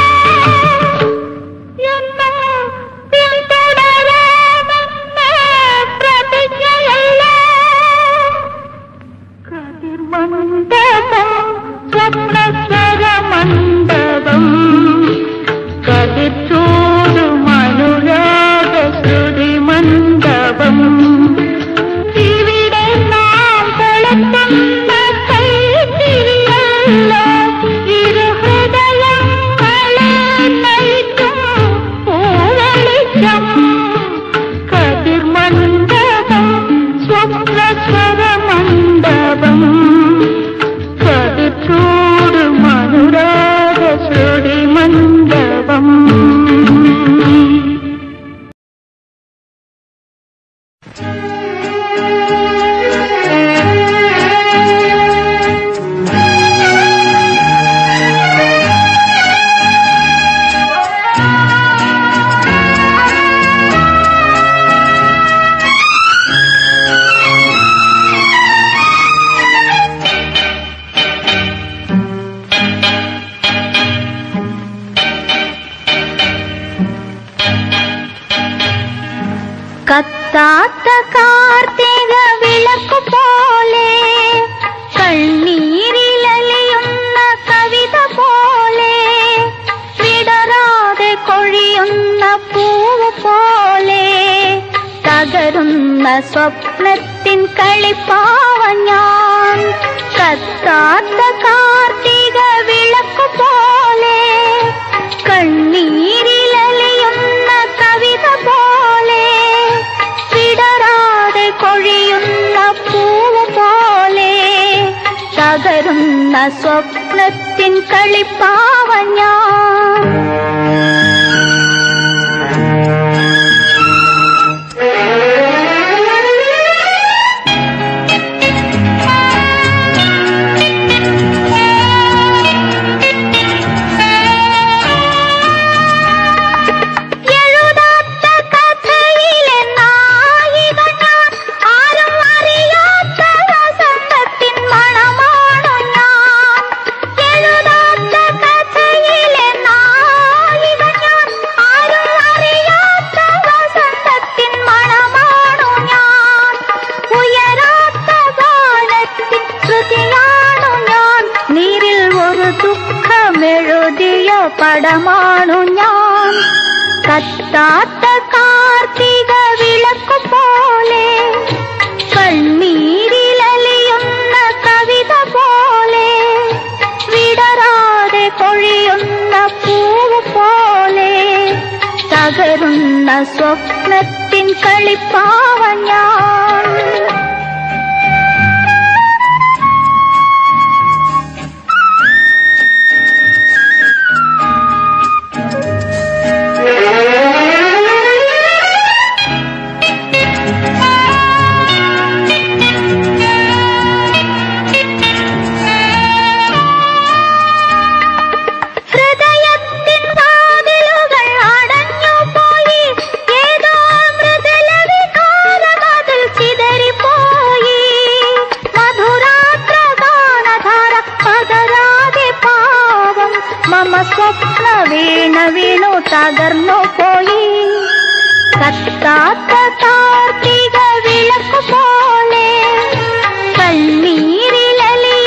എന്നും പിന്തുടരാമെന്ന പ്രതിജ്ഞയല്ല കതിർമണ്ഡപം സ്വപ്നസ്വരമണ്ഡപം കതിർച്ചൂടുമനുരാഗശ്രുതി മണ്ഡപം ഇവിടെ നാം കൊളുത്തുന്ന കൈത്തിരിയല്ല ഇരു ഹൃദയങ്ങളെ നയിക്കും പൂവെളിച്ചം കതിർമണ്ഡപം സ്വപ്നസ്വരമണ്ഡപം കതിർച്ചൂട് മനുരാഗശ്രുതി മണ്ഡപം കത്താത്ത കാർത്തിക വിളക്കു പോലെ കണ്ണീരിലലിയുന്ന കവിത പോലെ വിടരാതെ കൊഴിയുന്ന പൂവ് പോലെ തകരുന്ന സ്വപ്നത്തിൻ കളിപ്പാവ ഞാൻ കത്താത്ത കാർത്തിക വിളക്കു പോലെ കണ്ണീരിലലിയുന്ന കവിത പോലെ വിടരാതെ കൊഴിയുന്ന പൂവ് പോലെ തകരുന്ന സ്വപ്നത്തിൻ കളിപ്പാവ ഞാൻ എഴുതാത്ത കഥയിലെ നായിക ഞാൻ ആരും അറിയാത്ത വസന്തത്തിൻ മണമാണു ഞാൻ എഴുതാത്ത കഥയിലെ നായിക ഞാൻ ആരും അറിയാത്ത വസന്തത്തിൻ മണമാണു ഞാൻ ഉയരാത്ത ഗാനത്തിൻ ശ്രുതിയാണു ഞാൻ നീരിൽ ഒരു ദുഃഖമെഴുതിയ പടമാണു ഞാൻ കത്താത്ത കാർത്തിക വിളക്കു പോലെ കണ്ണീരിലലിയുന്ന കവിത പോലെ വിടരാതെ കൊഴിയുന്ന പൂവ് പോലെ തകരുന്ന സ്വപ്നത്തിൻ കളിപ്പാവ ഞാൻ ഹൃദയത്തിൻ വാതിലുകൾ അടഞ്ഞു പോയി ഏതോ മൃദുല വികാരമതിൽ ചിതറിപ്പോയി മധുരാത്ര ഗാനധാര പകരാതെ പാവം മമ സ്വപ്ന വീണ വീണു തകർന്നു പോയി കത്താത്ത കാർത്തിക വിളക്കു പോലെ കണ്ണീരിലലിയ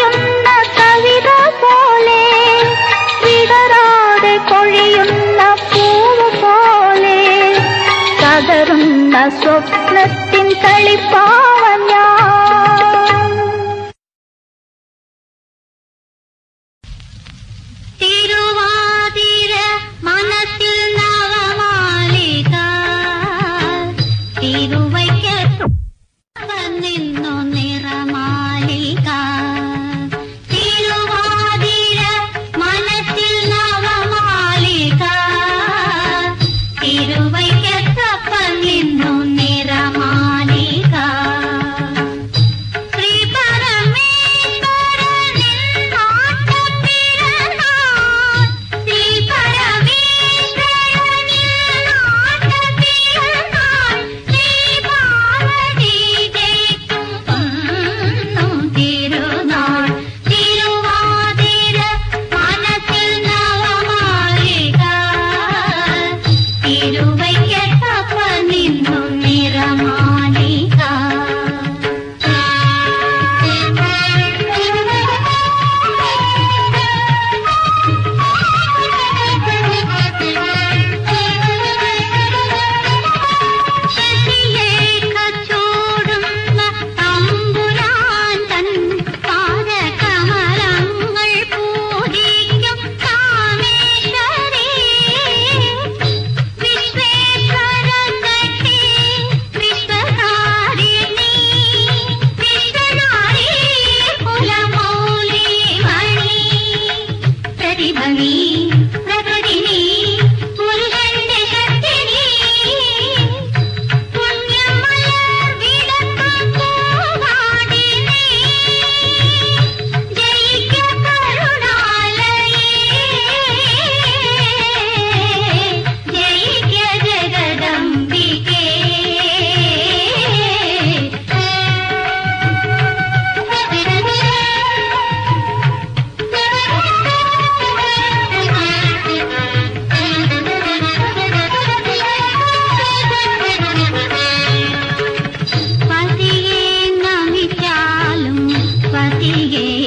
நீயே